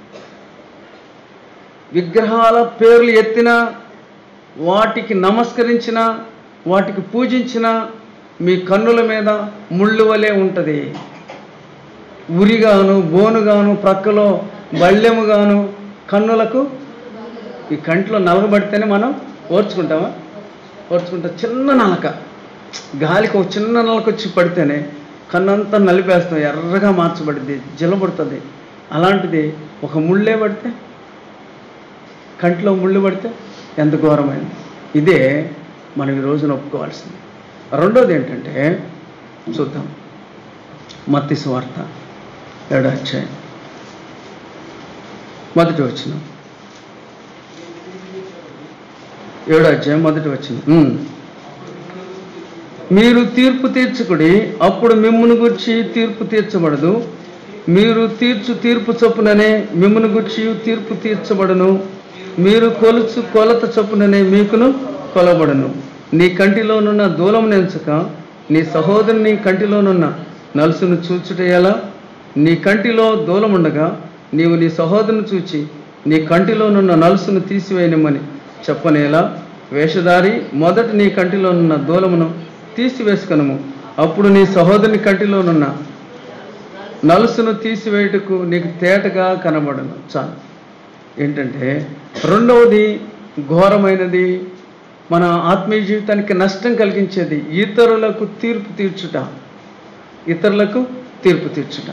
విగ్రహాల పేర్లు ఎత్తిన వాటికి నమస్కరించిన వాటికి పూజించిన మీ కన్నుల మీద ముళ్ళు వలె ఉంటుంది ఉరిగాను బోనుగాను ప్రక్కలో బళ్ళెముగాను కన్నులకు ఈ కంట్లో నలగబడితేనే మనం ఓర్చుకుంటామా ఓర్చుకుంటాం చిన్న నలక గాలికి ఒక చిన్న నలక వచ్చి పడితేనే కన్నంతా నలిపేస్తాం ఎర్రగా మార్చబడింది జిలబడుతుంది అలాంటిది ఒక ముళ్ళే పడితే కంట్లో ముళ్ళు పడితే ఎంత ఘోరమైంది ఇదే మనం ఈ రోజున ఒప్పుకోవాల్సింది రెండోది ఏంటంటే చూద్దాం మత్తి స్వార్థ ఏడో అధ్యాయం మొదటి వచ్చిన ఏడో అధ్యాయం మొదటి వచ్చిన మీరు తీర్పు తీర్చుకుడి అప్పుడు మిమ్మును గుర్చి తీర్పు తీర్చబడదు మీరు తీర్చు తీర్పు చొప్పుననే మిమ్మును గుర్చి తీర్పు తీర్చబడును మీరు కొలుచు కొలత చొప్పుననే మీకును కొలబడును నీ కంటిలోనున్న దూలం నెంచక నీ సహోదరుని కంటిలోనున్న నలుసును చూచుట ఎలా నీ కంటిలో దూలముండగా నీవు నీ సహోదరుని చూచి నీ కంటిలోనున్న నలుసును తీసివేయనమని చెప్పనేలా వేషధారి మొదట నీ కంటిలోనున్న దూలమును తీసివేసుకనము అప్పుడు నీ సహోదరుని కంటిలోనున్న నలుసును తీసివేయుటకు నీకు తేటగా కనబడను చాలు ఏంటంటే రెండవది ఘోరమైనది మన ఆత్మీయ జీవితానికి నష్టం కలిగించేది ఇతరులకు తీర్పు తీర్చుట ఇతరులకు తీర్పు తీర్చుట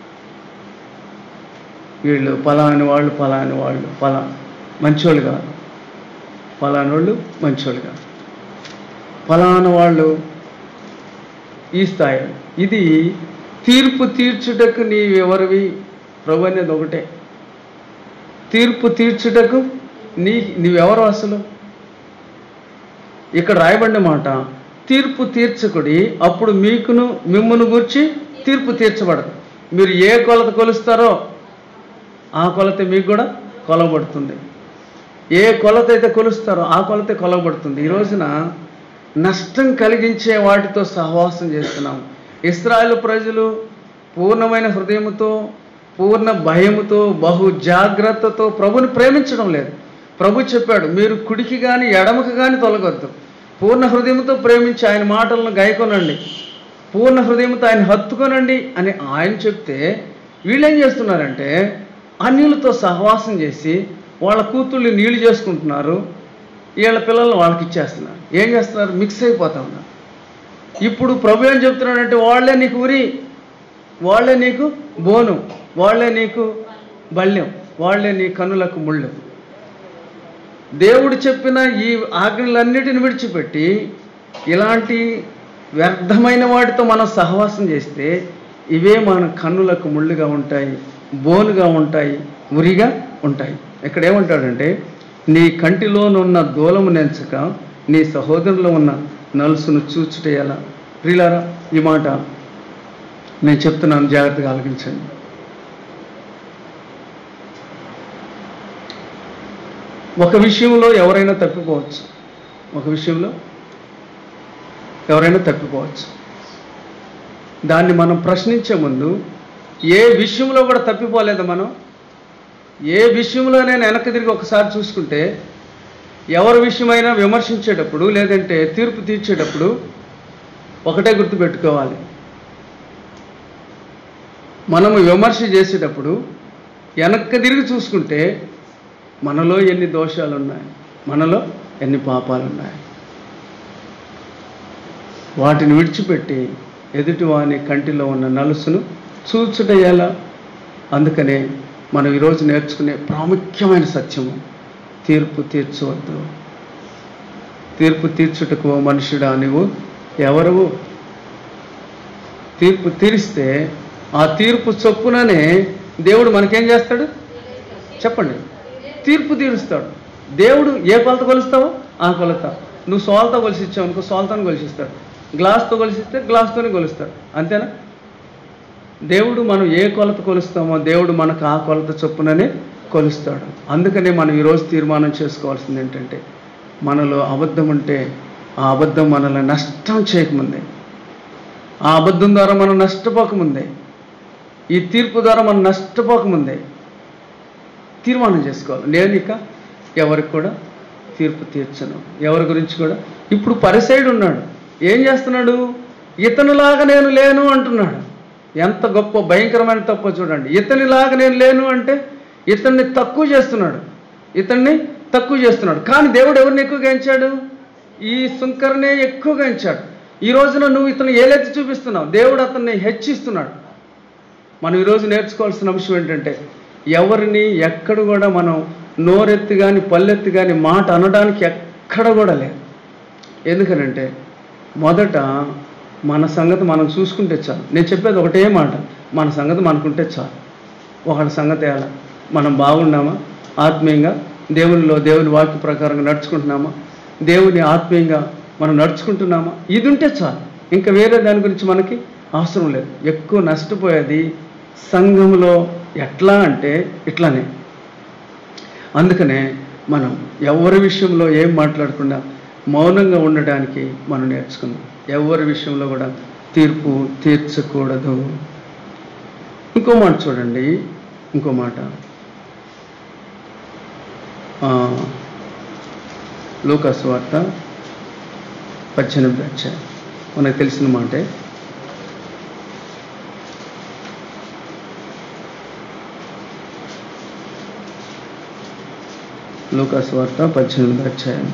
వీళ్ళు పలాని వాళ్ళు పలాని వాళ్ళు పలా మంచోళ్ళు కాదు పలాని వాళ్ళు మంచోళ్ళు కాదు ఫలానా వాళ్ళు ఈ స్థాయి ఇది తీర్పు తీర్చుటకు నీవెవరివి ప్రభు అనేది ఒకటే తీర్పు తీర్చుటకు నీ నీవెవరు అసలు ఇక్కడ రాయబడిన మాట తీర్పు తీర్చకుడి అప్పుడు మీకును మిమ్మును గుర్చి తీర్పు తీర్చబడదు మీరు ఏ కొలత కొలుస్తారో ఆ కొలత మీకు కూడా కొలబడుతుంది ఏ కొలత అయితే కొలుస్తారో ఆ కొలతే కొలబడుతుంది ఈ రోజున నష్టం కలిగించే వాటితో సహవాసం చేస్తున్నాం ఇస్రాయేల్ ప్రజలు పూర్ణమైన హృదయముతో పూర్ణ భయముతో బహు జాగ్రత్తతో ప్రభుని ప్రేమించడం లేదు ప్రభు చెప్పాడు మీరు కుడికి కానీ ఎడమకి కానీ తొలగొద్దు పూర్ణ హృదయంతో ప్రేమించి ఆయన మాటలను గాయకొనండి పూర్ణ హృదయంతో ఆయన హత్తుకొనండి అని ఆయన చెప్తే వీళ్ళేం చేస్తున్నారంటే అన్యులతో సహవాసం చేసి వాళ్ళ కూతుళ్ళు నీళ్లు చేసుకుంటున్నారు వీళ్ళ పిల్లల్ని వాళ్ళకి ఇచ్చేస్తున్నారు ఏం చేస్తున్నారు మిక్స్ అయిపోతా ఉన్నారు ఇప్పుడు ప్రభు ఏం చెప్తున్నాడంటే వాళ్ళే నీకు ఉరి వాళ్ళే నీకు బోను వాళ్ళే నీకు బల్యం వాళ్ళే నీ కన్నులకు ముళ్ళు దేవుడు చెప్పిన ఈ ఆజ్ఞలన్నిటిని విడిచిపెట్టి ఇలాంటి వ్యర్థమైన వాటితో మనం సహవాసం చేస్తే ఇవే మన కన్నులకు ముళ్ళుగా ఉంటాయి బోనుగా ఉంటాయి ఉరిగా ఉంటాయి ఇక్కడ ఏమంటాడంటే నీ కంటిలోనున్న దూలము నెంచక నీ సహోదరులో ఉన్న నలుసును చూచుట ఎలా ప్రియులారా ఈ మాట నేను చెప్తున్నాను జాగ్రత్తగా ఆలకించండి ఒక విషయంలో ఎవరైనా తప్పిపోవచ్చు ఒక విషయంలో ఎవరైనా తప్పిపోవచ్చు దాన్ని మనం ప్రశ్నించే ముందు ఏ విషయంలో కూడా తప్పిపోలేదు మనం ఏ విషయంలో నేను వెనక్కి తిరిగి ఒకసారి చూసుకుంటే ఎవరి విషయమైనా విమర్శించేటప్పుడు లేదంటే తీర్పు తీర్చేటప్పుడు ఒకటే గుర్తుపెట్టుకోవాలి మనము విమర్శ చేసేటప్పుడు వెనక్కి తిరిగి చూసుకుంటే మనలో ఎన్ని దోషాలు ఉన్నాయి మనలో ఎన్ని పాపాలు ఉన్నాయి వాటిని విడిచిపెట్టి ఎదుటివాని కంటిలో ఉన్న నలుసును చూచుట ఎలా అందుకనే మనం ఈరోజు నేర్చుకునే ప్రాముఖ్యమైన సత్యము తీర్పు తీర్చవద్దు తీర్పు తీర్చుటకు ఓ మనుషుడా నువ్వు ఎవరు తీర్పు తీరిస్తే ఆ తీర్పు చొప్పుననే దేవుడు మనకేం చేస్తాడు చెప్పండి తీర్పు తీరుస్తాడు దేవుడు ఏ కొలత కొలుస్తావో ఆ కొలత నువ్వు సోల్తో కొలిసి ఇచ్చావు అనుకో సోల్తో కొలిసిస్తాడు గ్లాస్తో కొలిసిస్తే గ్లాస్తోనే కొలుస్తాడు అంతేనా దేవుడు మనం ఏ కొలత కొలుస్తామో దేవుడు మనకు ఆ కొలత చొప్పుననే కొలుస్తాడు అందుకనే మనం ఈరోజు తీర్మానం చేసుకోవాల్సింది ఏంటంటే మనలో అబద్ధం ఉంటే ఆ అబద్ధం మనల్ని నష్టం చేయకముందే ఆ అబద్ధం ద్వారా మనం నష్టపోకముందే ఈ తీర్పు ద్వారా మనం నష్టపోకముందే తీర్మానం చేసుకోవాలి నేను ఇక ఎవరికి కూడా తీర్పు తీర్చను ఎవరి గురించి కూడా ఇప్పుడు పరిసైడు ఉన్నాడు ఏం చేస్తున్నాడు ఇతనిలాగా నేను లేను అంటున్నాడు ఎంత గొప్ప భయంకరమైన తప్పో చూడండి ఇతనిలాగా నేను లేను అంటే ఇతన్ని తక్కువ చేస్తున్నాడు ఇతన్ని తక్కువ చేస్తున్నాడు కానీ దేవుడు ఎవరిని ఎక్కువగా ఎంచాడు ఈ సుంకరనే ఎక్కువగా ఎంచాడు ఈ రోజున నువ్వు ఇతను ఏలెత్తి చూపిస్తున్నావు దేవుడు అతన్ని హెచ్చిస్తున్నాడు మనం ఈరోజు నేర్చుకోవాల్సిన అంశం ఏంటంటే ఎవరిని ఎక్కడ కూడా మనం నోరెత్తి కానీ పల్లెత్తి కానీ మాట అనడానికి ఎక్కడ కూడా లేదు ఎందుకనంటే మొదట మన సంగతి మనం చూసుకుంటే చాలు నేను చెప్పేది ఒకటే మాట మన సంగతి మనకుంటే చాలు ఒకటి సంగతి ఎలా మనం బాగున్నామా ఆత్మీయంగా దేవునిలో దేవుని వాక్య ప్రకారంగా నడుచుకుంటున్నామా దేవుని ఆత్మీయంగా మనం నడుచుకుంటున్నామా ఇది ఉంటే చాలు ఇంకా వేరే దాని గురించి మనకి అవసరం లేదు ఎక్కువ నష్టపోయేది సంఘంలో ఎట్లా అంటే ఇట్లానే అందుకనే మనం ఎవరి విషయంలో ఏం మాట్లాడకుండా మౌనంగా ఉండడానికి మనం నేర్చుకుందాం ఎవరి విషయంలో కూడా తీర్పు తీర్చకూడదు ఇంకో మాట చూడండి ఇంకో మాట ఆ, లూకాసు వార్త పద్దెనిమిది వచ్చాయి మనకు తెలిసిన మాటే లూకాసు వార్త పద్దెనిమిది అధ్యాయం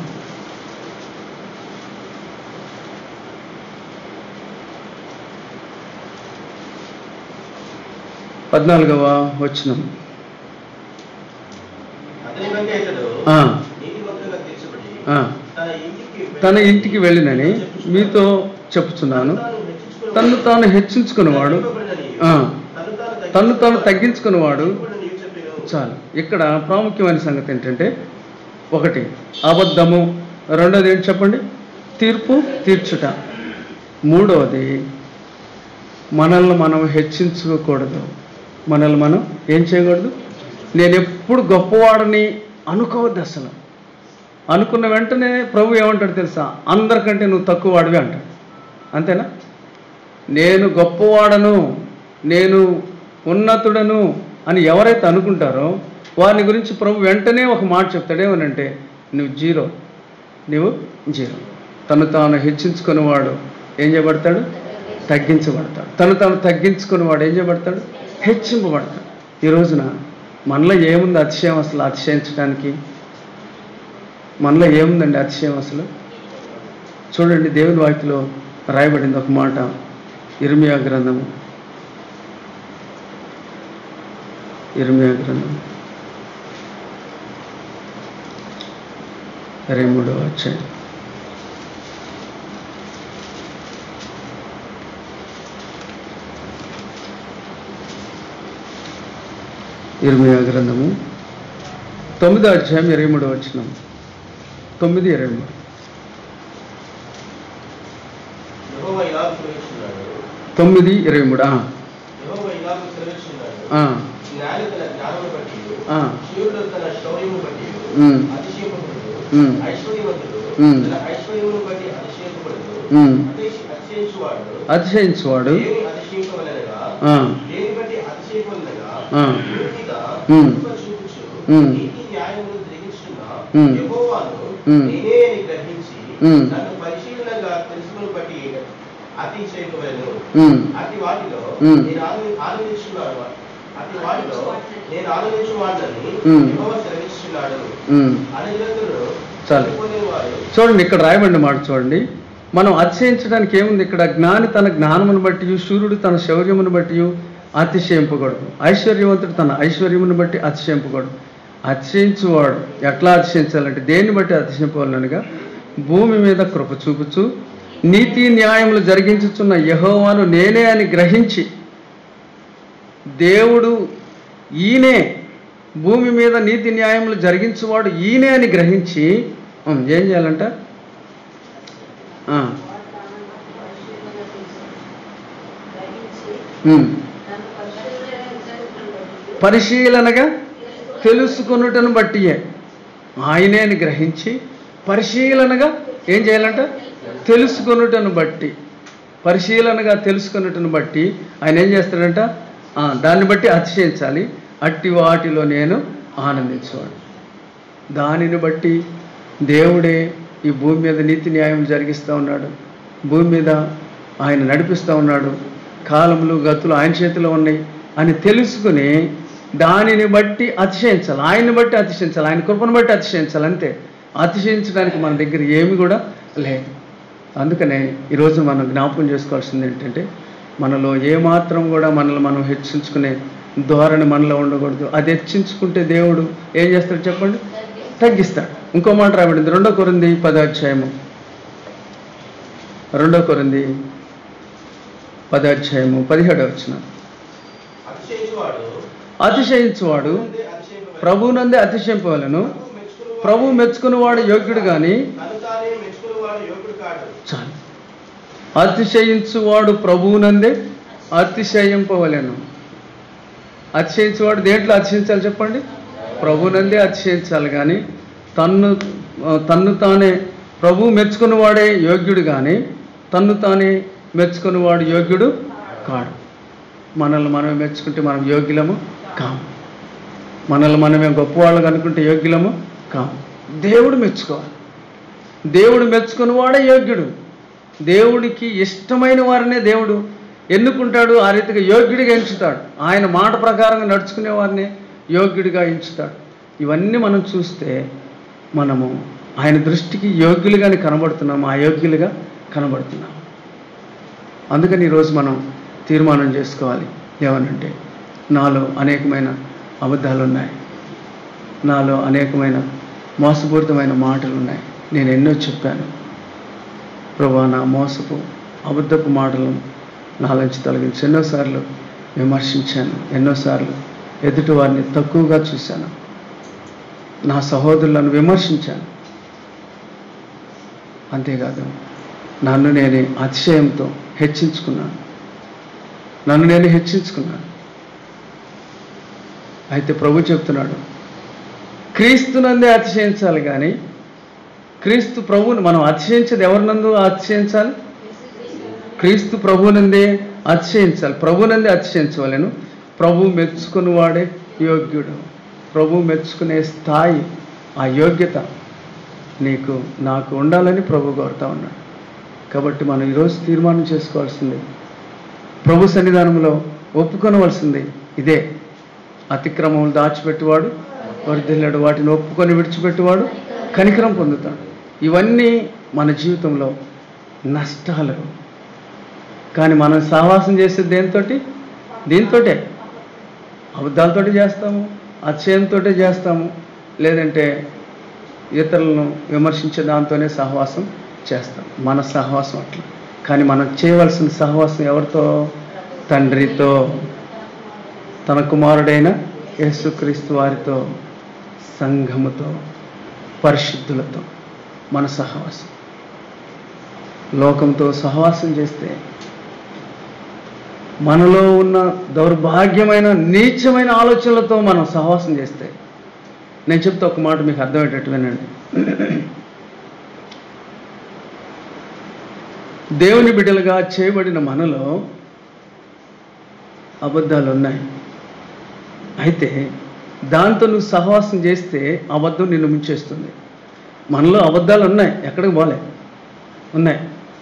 పద్నాలుగవ వచనం అతని కంటే ఇతడు ఆ, నీతిమంతులుగా తీర్చబడి ఆ. తన ఇంటికి తన ఇంటికి వెళ్ళినని మీతో చెప్తున్నాను తన్ను తాను హెచ్చించుకునేవాడు ఆ, తన్ను తాను తగ్గించుకునేవాడు చాలు ఇక్కడ ప్రాముఖ్యమైన సంగతి ఏంటంటే ఒకటి అబద్ధము రెండోది ఏంటి చెప్పండి తీర్పు తీర్చుట మూడవది మనల్ని మనం హెచ్చించుకోకూడదు మనల్ని మనం ఏం చేయకూడదు నేను ఎప్పుడు గొప్పవాడని అనుకోవద్దు అసలు అనుకున్న వెంటనే ప్రభు ఏమంటాడు తెలుసా అందరికంటే నువ్వు తక్కువ వాడివి అంటాడు అంతేనా నేను గొప్పవాడను నేను ఉన్నతుడను అని ఎవరైతే అనుకుంటారో వారిని గురించి ప్రభు వెంటనే ఒక మాట చెప్తాడు ఏమనంటే నువ్వు జీరో నువ్వు జీరో తను తాను హెచ్చించుకునేవాడు ఏం చేయబడతాడు తగ్గించబడతాడు తను తాను తగ్గించుకునేవాడు ఏం చేయబడతాడు హెచ్చింపబడతాడు ఈ రోజున మనలో ఏముంది అతిశయం అసలు అతిశయించడానికి మనలో ఏముందండి అతిశయం అసలు చూడండి దేవుని వాక్యలో రాయబడింది ఒక మాట ఇర్మియా గ్రంథము ఇర్మియా గ్రంథం ఇరవై మూడవ అధ్యాయం ఇర్మియా గ్రంథము తొమ్మిదో అధ్యాయం ఇరవై మూడవ వచ్చినాం తొమ్మిది ఇరవై మూడు యెహోవా ఇలాగ సెలవిస్తున్నాడు తొమ్మిది ఇరవై మూడు ఆ, యెహోవా ఇలాగ సెలవిస్తున్నాడు ఆ, జ్ఞాని తన జ్ఞానమును బట్టి ఆ. శివుడు తన శౌర్యము బట్టి ఉమ్. అతిశయపడుదు ఉమ్. ఐశ్వర్యవంతుడు ఉమ్. తన ఐశ్వర్యమును బట్టి అతిశయపడుదు ఉమ్. అతిశ- అతిశయించువాడు అతిశయించువాడు దేని అతిశయింపవలనగా ఆ, దేని బట్టి అతిశయింపవలనగా ఆ. భూమి మీద ఉమ్. కృప చూపుచు ఉమ్. నీతి న్యాయములు జరిగించున్న ఉమ్. యెహోవాను ఉమ్. నేనే అని గ్రహించి ఉమ్. నన్ను పరిశీలనగా తెలుసుకుని బట్టి అతిశయకమైన ఉమ్, అతి వాటిలో ఉమ్. నేను ఆనంది- ఆనందించున్నాను అతి వాటిలో నేను ఆనందించు వాడిని ఉమ్. యెహోవా సెలవిస్తున్నాడు ఉమ్. అనుగ్రతులు చాలు. వారు చూడండి ఇక్కడ రాయబడిన మాట చూడండి మనం అతిశయించడానికి ఏముంది ఇక్కడ జ్ఞాని తన జ్ఞానమును బట్టి సూర్యుడు తన శౌర్యమును బట్టి అతిశయింపకూడదు ఐశ్వర్యవంతుడు తన ఐశ్వర్యమును బట్టి అతిశయింపకూడదు అతిశయించువాడు ఎట్లా అతిశయించాలంటే దేన్ని బట్టి అతిశయింపవాలనగా భూమి మీద కృప చూపుచు నీతి న్యాయములు జరిగించుచున్న యహోవాను నేనే అని గ్రహించి దేవుడు ఈయనే భూమి మీద నీతి న్యాయములు జరిగించువాడు ఈయనే అని గ్రహించి ఉమ్, ఏం చేయాలంట ఆ, ఉమ్, పరిశీలనగా తెలుసుకొనుటను బట్టియే ఆయనే అని గ్రహించి పరిశీలనగా ఏం చేయాలంట తెలుసుకొనుటను బట్టి పరిశీలనగా తెలుసుకొనుటను బట్టి ఆయన ఏం చేస్తాడంట ఆ, దాన్ని బట్టి అతిశయించాలి అట్టి వాటిలో నేను ఆనందించేవాడు దానిని బట్టి దేవుడే ఈ భూమి మీద నీతి న్యాయం జరిగిస్తూ ఉన్నాడు భూమి మీద ఆయన నడిపిస్తూ ఉన్నాడు కాలములు గతులు ఆయన చేతిలో ఉన్నాయి అని తెలుసుకుని దానిని బట్టి అతిశయించాలి ఆయన్ని బట్టి అతిశయించాలి ఆయన కృపను బట్టి అతిశయించాలి అంతే అతిశయించడానికి మన దగ్గర ఏమి కూడా లేదు అందుకనే ఈరోజు మనం జ్ఞాపకం చేసుకోవాల్సింది ఏంటంటే మనలో ఏమాత్రం కూడా మనల్ని మనం హెచ్చించుకునే ధోరణి మనలో ఉండకూడదు అది హెచ్చించుకుంటే దేవుడు ఏం చేస్తాడు చెప్పండి తగ్గిస్తాడు ఇంకో మాట రాబడింది రెండో కొరింది పదాధ్యాయము రెండో కొరింది పదాధ్యాయము పదిహేడవ వచ్చిన అతిశయించువాడు అతిశయించువాడు అతిశయింపవలెను. ప్రభువునందే అతిశయింపవలను మెచ్చుకునివాడు ప్రభు మెచ్చుకునివాడు యోగ్యుడు కానీ తను తానే మెచ్చుకునివాడు యోగుడు కాడు చాలు అతిశయించువాడు ప్రభువునందే అతిశయింపవలెను అతిశయించువాడు దేంట్లో అతిశయించాలి చెప్పండి ప్రభునందే అతిశయించాలి కానీ తన్ను తన్ను తానే ప్రభు మెచ్చుకున్నవాడే యోగ్యుడు కానీ తన్ను తానే మెచ్చుకున్నవాడు యోగ్యుడు కాడు మనల్ని మనమే మెచ్చుకుంటే మనం యోగ్యులము కాము మనల్ని మనమే గొప్పవాళ్ళు అనుకుంటే యోగ్యులము కాము దేవుడు మెచ్చుకోవాలి దేవుడు మెచ్చుకున్నవాడే యోగ్యుడు దేవుడికి ఇష్టమైన వారినే దేవుడు ఎన్నుకుంటాడు ఆ రీతిగా యోగ్యుడిగా ఎంచుతాడు ఆయన మాట ప్రకారంగా నడుచుకునే వారిని యోగ్యుడిగా ఎంచుతాడు ఇవన్నీ మనం చూస్తే మనము ఆయన దృష్టికి యోగ్యులుగానే కనబడుతున్నాము అయోగ్యులుగా కనబడుతున్నాము అందుకని ఈరోజు మనం తీర్మానం చేసుకోవాలి ఏమనంటే నాలో అనేకమైన అబద్ధాలు ఉన్నాయి నాలో అనేకమైన మోసపూరితమైన మాటలు ఉన్నాయి నేను ఎన్నో చెప్పాను ప్రభా నా మోసపు అబద్ధపు మాటలను నాలోంచి తొలగించి ఎన్నోసార్లు విమర్శించాను ఎన్నోసార్లు ఎదుటి వారిని తక్కువగా చూశాను నా సహోదరులను విమర్శించాను అంతేకాదు నన్ను నేనే అతిశయంతో హెచ్చించుకున్నాను నన్ను నేను హెచ్చించుకున్నాను అయితే ప్రభు చెప్తున్నాడు క్రీస్తునందే అతిశయించాలి కానీ క్రీస్తు ప్రభువుని మనం అతిశయించేది ఎవరినందు అతిశయించాలి క్రీస్తు ప్రభువునందే అతిశయించాలి ప్రభునందే అతిశయించవలను ప్రభు మెచ్చుకుని వాడే యోగ్యుడు ప్రభు మెచ్చుకునే స్థాయి ఆ యోగ్యత నీకు నాకు ఉండాలని ప్రభు కోరుతా ఉన్నాడు కాబట్టి మనం ఈరోజు తీర్మానం చేసుకోవాల్సింది ప్రభు సన్నిధానంలో ఒప్పుకొనవలసింది ఇదే అతిక్రమములు దాచిపెట్టువాడు వర్ధిల్లాడు వాటిని ఒప్పుకొని విడిచిపెట్టువాడు కనికరం పొందుతాడు ఇవన్నీ మన జీవితంలో నష్టాలు కానీ మనం సహవాసం చేసేది దేనితోటి దీంతోటే అబద్ధాలతోటి చేస్తాము అతిశయంతో చేస్తాము లేదంటే ఇతరులను విమర్శించే దాంతోనే సహవాసం చేస్తాం మన సహవాసం అట్లా కానీ మనం చేయవలసిన సహవాసం ఎవరితో తండ్రితో తన కుమారుడైన యేసుక్రీస్తు వారితో సంఘముతో పరిశుద్ధులతో మన సహవాసం లోకంతో సహవాసం చేస్తే మనలో ఉన్న దౌర్భాగ్యమైన నీచమైన ఆలోచనలతో మనం సహవాసం చేస్తే నేను చెప్తే ఒక మాట మీకు అర్థమయ్యేటట్టు వినండి దేవుని బిడ్డలుగా చేయబడిన మనలో అబద్ధాలు ఉన్నాయి అయితే దాంతో నువ్వు సహవాసం చేస్తే అబద్ధం నిన్ను ముంచేస్తుంది మనలో అబద్ధాలు ఉన్నాయి ఎక్కడికి పోలే ఉన్నాయి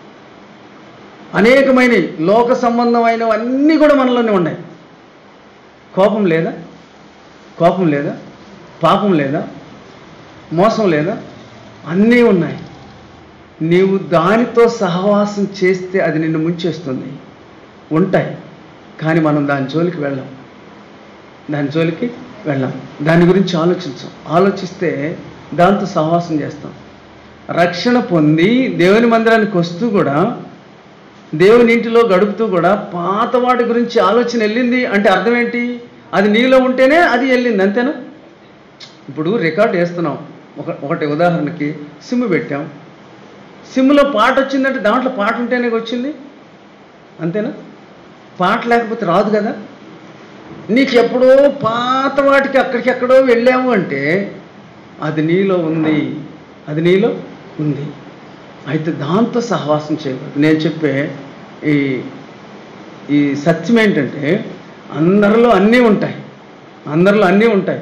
అనేకమైన లోక సంబంధమైనవన్నీ కూడా మనలోనే ఉన్నాయి కోపం లేదా కోపం లేదా పాపం లేదా మోసం లేదా అన్నీ ఉన్నాయి నీవు దానితో సహవాసం చేస్తే అది నిన్ను ముంచేస్తుంది ఉంటాయి కానీ మనం దాని జోలికి వెళ్ళాం దాని జోలికి వెళ్ళాం దాని గురించి ఆలోచించాం ఆలోచిస్తే దాంతో సహవాసం చేస్తాం రక్షణ పొంది దేవుని మందిరానికి వస్తూ కూడా దేవుని ఇంటిలో గడుపుతూ కూడా పాత వాటి గురించి ఆలోచన వెళ్ళింది అంటే అర్థం ఏంటి అది నీలో ఉంటేనే అది వెళ్ళింది అంతేనా ఇప్పుడు రికార్డ్ వేస్తున్నాం ఒక ఒకటి ఉదాహరణకి సిమ్ పెట్టాం సిమ్లో పాట వచ్చిందంటే దాంట్లో పాట ఉంటేనే వచ్చింది అంతేనా పాట లేకపోతే రాదు కదా నీకు ఎప్పుడో పాత వాటికి అక్కడికి ఎక్కడో వెళ్ళాము అంటే అది నీలో ఉంది అది నీలో ఉంది అయితే దాంతో సహవాసం చేయకూడదు నేను చెప్పే ఈ ఈ సత్యం ఏంటంటే అందరిలో అన్నీ ఉంటాయి అందరిలో అన్నీ ఉంటాయి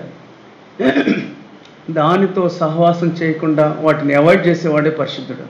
దానితో సహవాసం చేయకుండా వాటిని అవాయిడ్ చేసేవాడే పరిశుద్ధుడు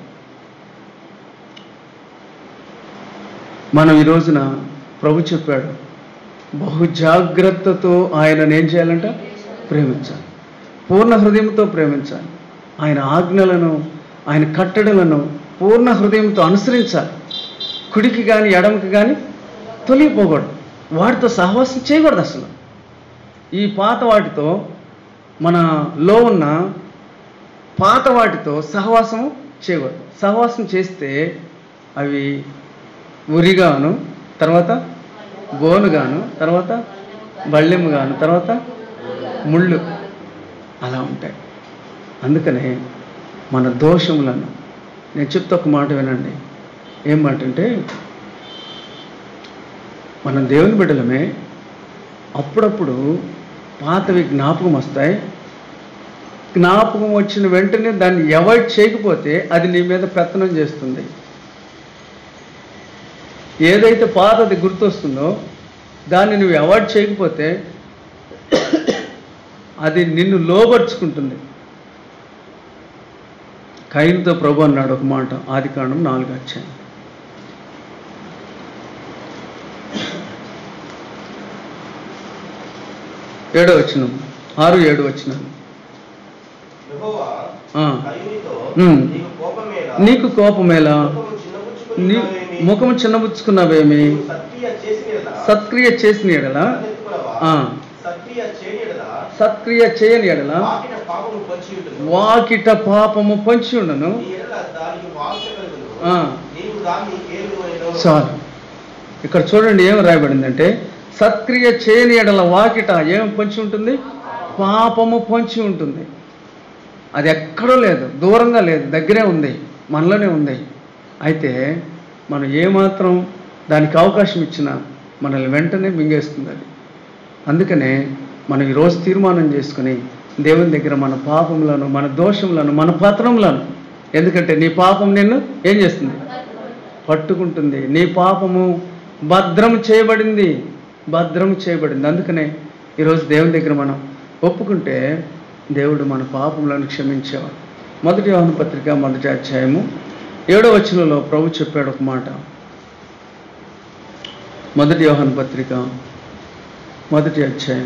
మనం ఈ రోజున ప్రభు చెప్పాడు బహు జాగ్రత్తతో ఆయనను ఏం చేయాలంట ప్రేమించాలి పూర్ణ హృదయంతో ప్రేమించాలి ఆయన ఆజ్ఞలను ఆయన కట్టడలను పూర్ణ హృదయంతో అనుసరించాలి కుడికి కానీ ఎడమకి కానీ తొలిగిపోకూడదు వాటితో సహవాసం చేయకూడదు అసలు ఈ పాత వాటితో మనలో ఉన్న పాత వాటితో సహవాసం చేయకూడదు సహవాసం చేస్తే అవి ఉరిగాను తర్వాత గోనుగాను తర్వాత బళ్ళెముగాను తర్వాత ముళ్ళు అలా ఉంటాయి అందుకనే మన దోషములను నేను చెప్తే ఒక మాట వినండి ఏం మాట అంటే మనం దేవుని బిడ్డలమే అప్పుడప్పుడు పాతవి జ్ఞాపకం వస్తాయి జ్ఞాపకం వచ్చిన వెంటనే దాన్ని అవాయిడ్ చేయకపోతే అది నీ మీద పెత్తనం చేస్తుంది ఏదైతే పాతది గుర్తొస్తుందో దాన్ని నువ్వు అవాయిడ్ చేయకపోతే అది నిన్ను లోబర్చుకుంటుంది కైన్తో ప్రభు అన్నాడు ఒక మాట ఆది కాండం నాలుగు అధ్యాయం ఏడో వచ్చిన ఆరు ఏడు వచ్చిన యెహోవా ఆ. కయీనుతో, ఉమ్. నీకు కోపమేలా? నీకు కోపమేలా ముఖము చిన్నబుచ్చుకుని నీ ఉన్నావేమి? ముఖము చిన్నబుచ్చుకున్నావేమి నీవు సత్క్రియ చేసిన ఎడల, సత్క్రియ చేసిన ఎడలా తలెత్తుకునవా? ఆ. సత్క్రియ చేయని ఎడల, సత్క్రియ చేయని ఎడలా వాకిట పాపము పొంచి ఉండును. వాకిట పాపము పంచి ఉండను నీ ఎడల దానికి వాంఛ కలుగును. ఆ. నీవు దాన్ని ఏలుకొనెను. చాలు ఇక్కడ చూడండి ఏం రాయబడిందంటే సత్క్రియ చేయని ఎడల వాకిట ఏం పొంచి ఉంటుంది పాపము పొంచి ఉంటుంది అది ఎక్కడో లేదు దూరంగా లేదు దగ్గరే ఉంది మనలోనే ఉంది అయితే మనం ఏమాత్రం దానికి అవకాశం ఇచ్చినా మనల్ని వెంటనే మింగేస్తుంది అది అందుకనే మనం ఈరోజు తీర్మానం చేసుకుని దేవుని దగ్గర మన పాపములను మన దోషములను మన పత్రములను ఎందుకంటే నీ పాపం నిన్ను ఏం చేస్తుంది పట్టుకుంటుంది నీ పాపము భద్రం చేయబడింది భద్రం చేయబడింది అందుకనే ఈరోజు దేవుని దగ్గర మనం ఒప్పుకుంటే దేవుడు మన పాపములను క్షమించేవాడు మొదటి యోహన పత్రిక మొదటి అధ్యాయము ఏడో వచనంలో ప్రభు చెప్పాడు ఒక మాట మొదటి యోహన పత్రిక మొదటి అధ్యాయం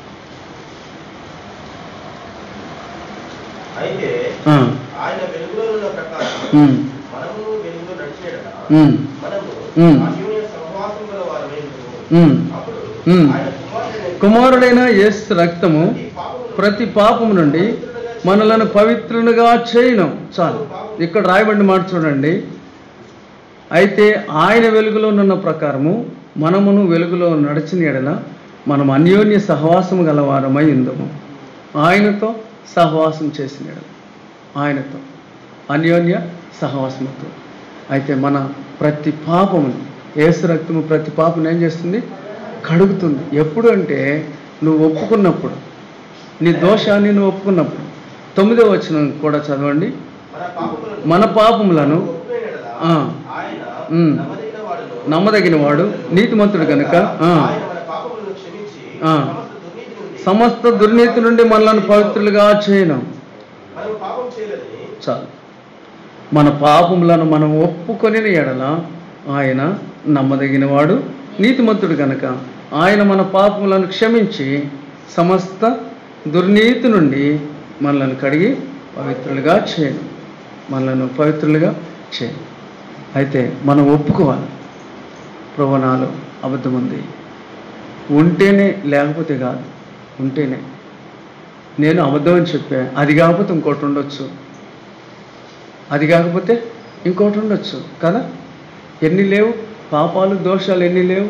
అయితే ఆ, ఆయన వెలుగులో ఉన్న ప్రకారం ఉమ్, మనము వెలుగులో నడిచేయడట ఉమ్, మనము ఉమ్. అన్యోన్య సహవాసం గల వారమై ఉందుము. ఉమ్. అప్పుడు ఉమ్. ఆయన కుమారుడైన కుమారుడైన యేసు రక్తము ప్రతి పాపమును ప్రతి పాపము నుండి మనలను పవిత్రులుగా చేయను చాలు ఇక్కడ రాయబడిన మాట చూడండి అయితే ఆయన వెలుగులో ఉన్న ప్రకారము మనమును వెలుగులో నడిచిన ఎడల మనం అన్యోన్య సహవాసము గలవారమై ఉందము ఆయనతో సహవాసం చేసిన ఎడల ఆయనతో అన్యోన్య సహవాసముతో అయితే మన ప్రతి పాపమును ఏసు రక్తము ప్రతి పాపను ఏం చేస్తుంది కడుగుతుంది ఎప్పుడు అంటే నువ్వు ఒప్పుకున్నప్పుడు నీ దోషాన్ని నువ్వు ఒప్పుకున్నప్పుడు తొమ్మిదో వచనం కూడా చదవండి మన పాపములను మన పాపములను ఒప్పుకొనిన ఎడల ఆ. ఆయన ఉమ్. నమ్మదగిన వాడును. నమ్మదగిన వాడు నీతిమంతుడు కనుక ఆ, ఆయన మన పాపములను క్షమించి ఆ. సమస్త దుర్నీతి నుండి సమస్త దుర్నీతి నుండి మనలను పవిత్రులుగా చేయను మనం పాపం చేయలేదని చాలు మన పాపములను మనం ఒప్పుకొని ఎడల ఆయన నమ్మదగినవాడు నీతిమంతుడు కనుక ఆయన మన పాపములను క్షమించి సమస్త దుర్నీతి నుండి మనలను కడిగి పవిత్రులుగా చేయను మనలను పవిత్రులుగా చేయను అయితే మనం ఒప్పుకోవాలి ప్రభు నాలో అబద్ధం ఉంది ఉంటేనే లేకపోతే కాదు ఉంటేనే నేను అబద్ధం అని చెప్పా అది కాకపోతే ఇంకోటి ఉండొచ్చు అది కాకపోతే ఇంకోటి ఉండొచ్చు కదా ఎన్ని లేవు పాపాలు దోషాలు ఎన్ని లేవు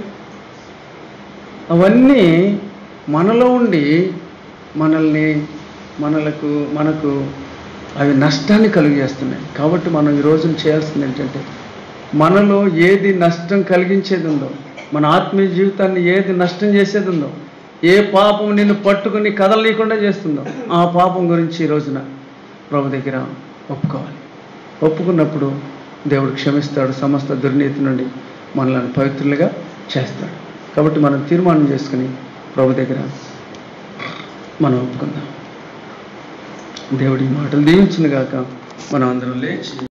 అవన్నీ మనలో ఉండి మనల్ని మనలకు మనకు అవి నష్టాన్ని కలుగజేస్తున్నాయి కాబట్టి మనం ఈ రోజున చేయాల్సింది ఏంటంటే మనలో ఏది నష్టం కలిగించేది ఉందో మన ఆత్మీయ జీవితాన్ని ఏది నష్టం చేసేది ఉందో ఏ పాపం నిన్ను పట్టుకుని కదలనీయకుండా చేస్తుందో ఆ పాపం గురించి ఈ రోజున ప్రభు దగ్గర ఒప్పుకోవాలి ఒప్పుకున్నప్పుడు దేవుడు క్షమిస్తాడు సమస్త దుర్నీతి నుండి మనల్ని పవిత్రులుగా చేస్తాడు కాబట్టి మనం తీర్మానం చేసుకుని ప్రభు దగ్గర మనం ఒప్పుకుందాం దేవుడి మాటలు దీవించిన గాక మనం అందరం లేచి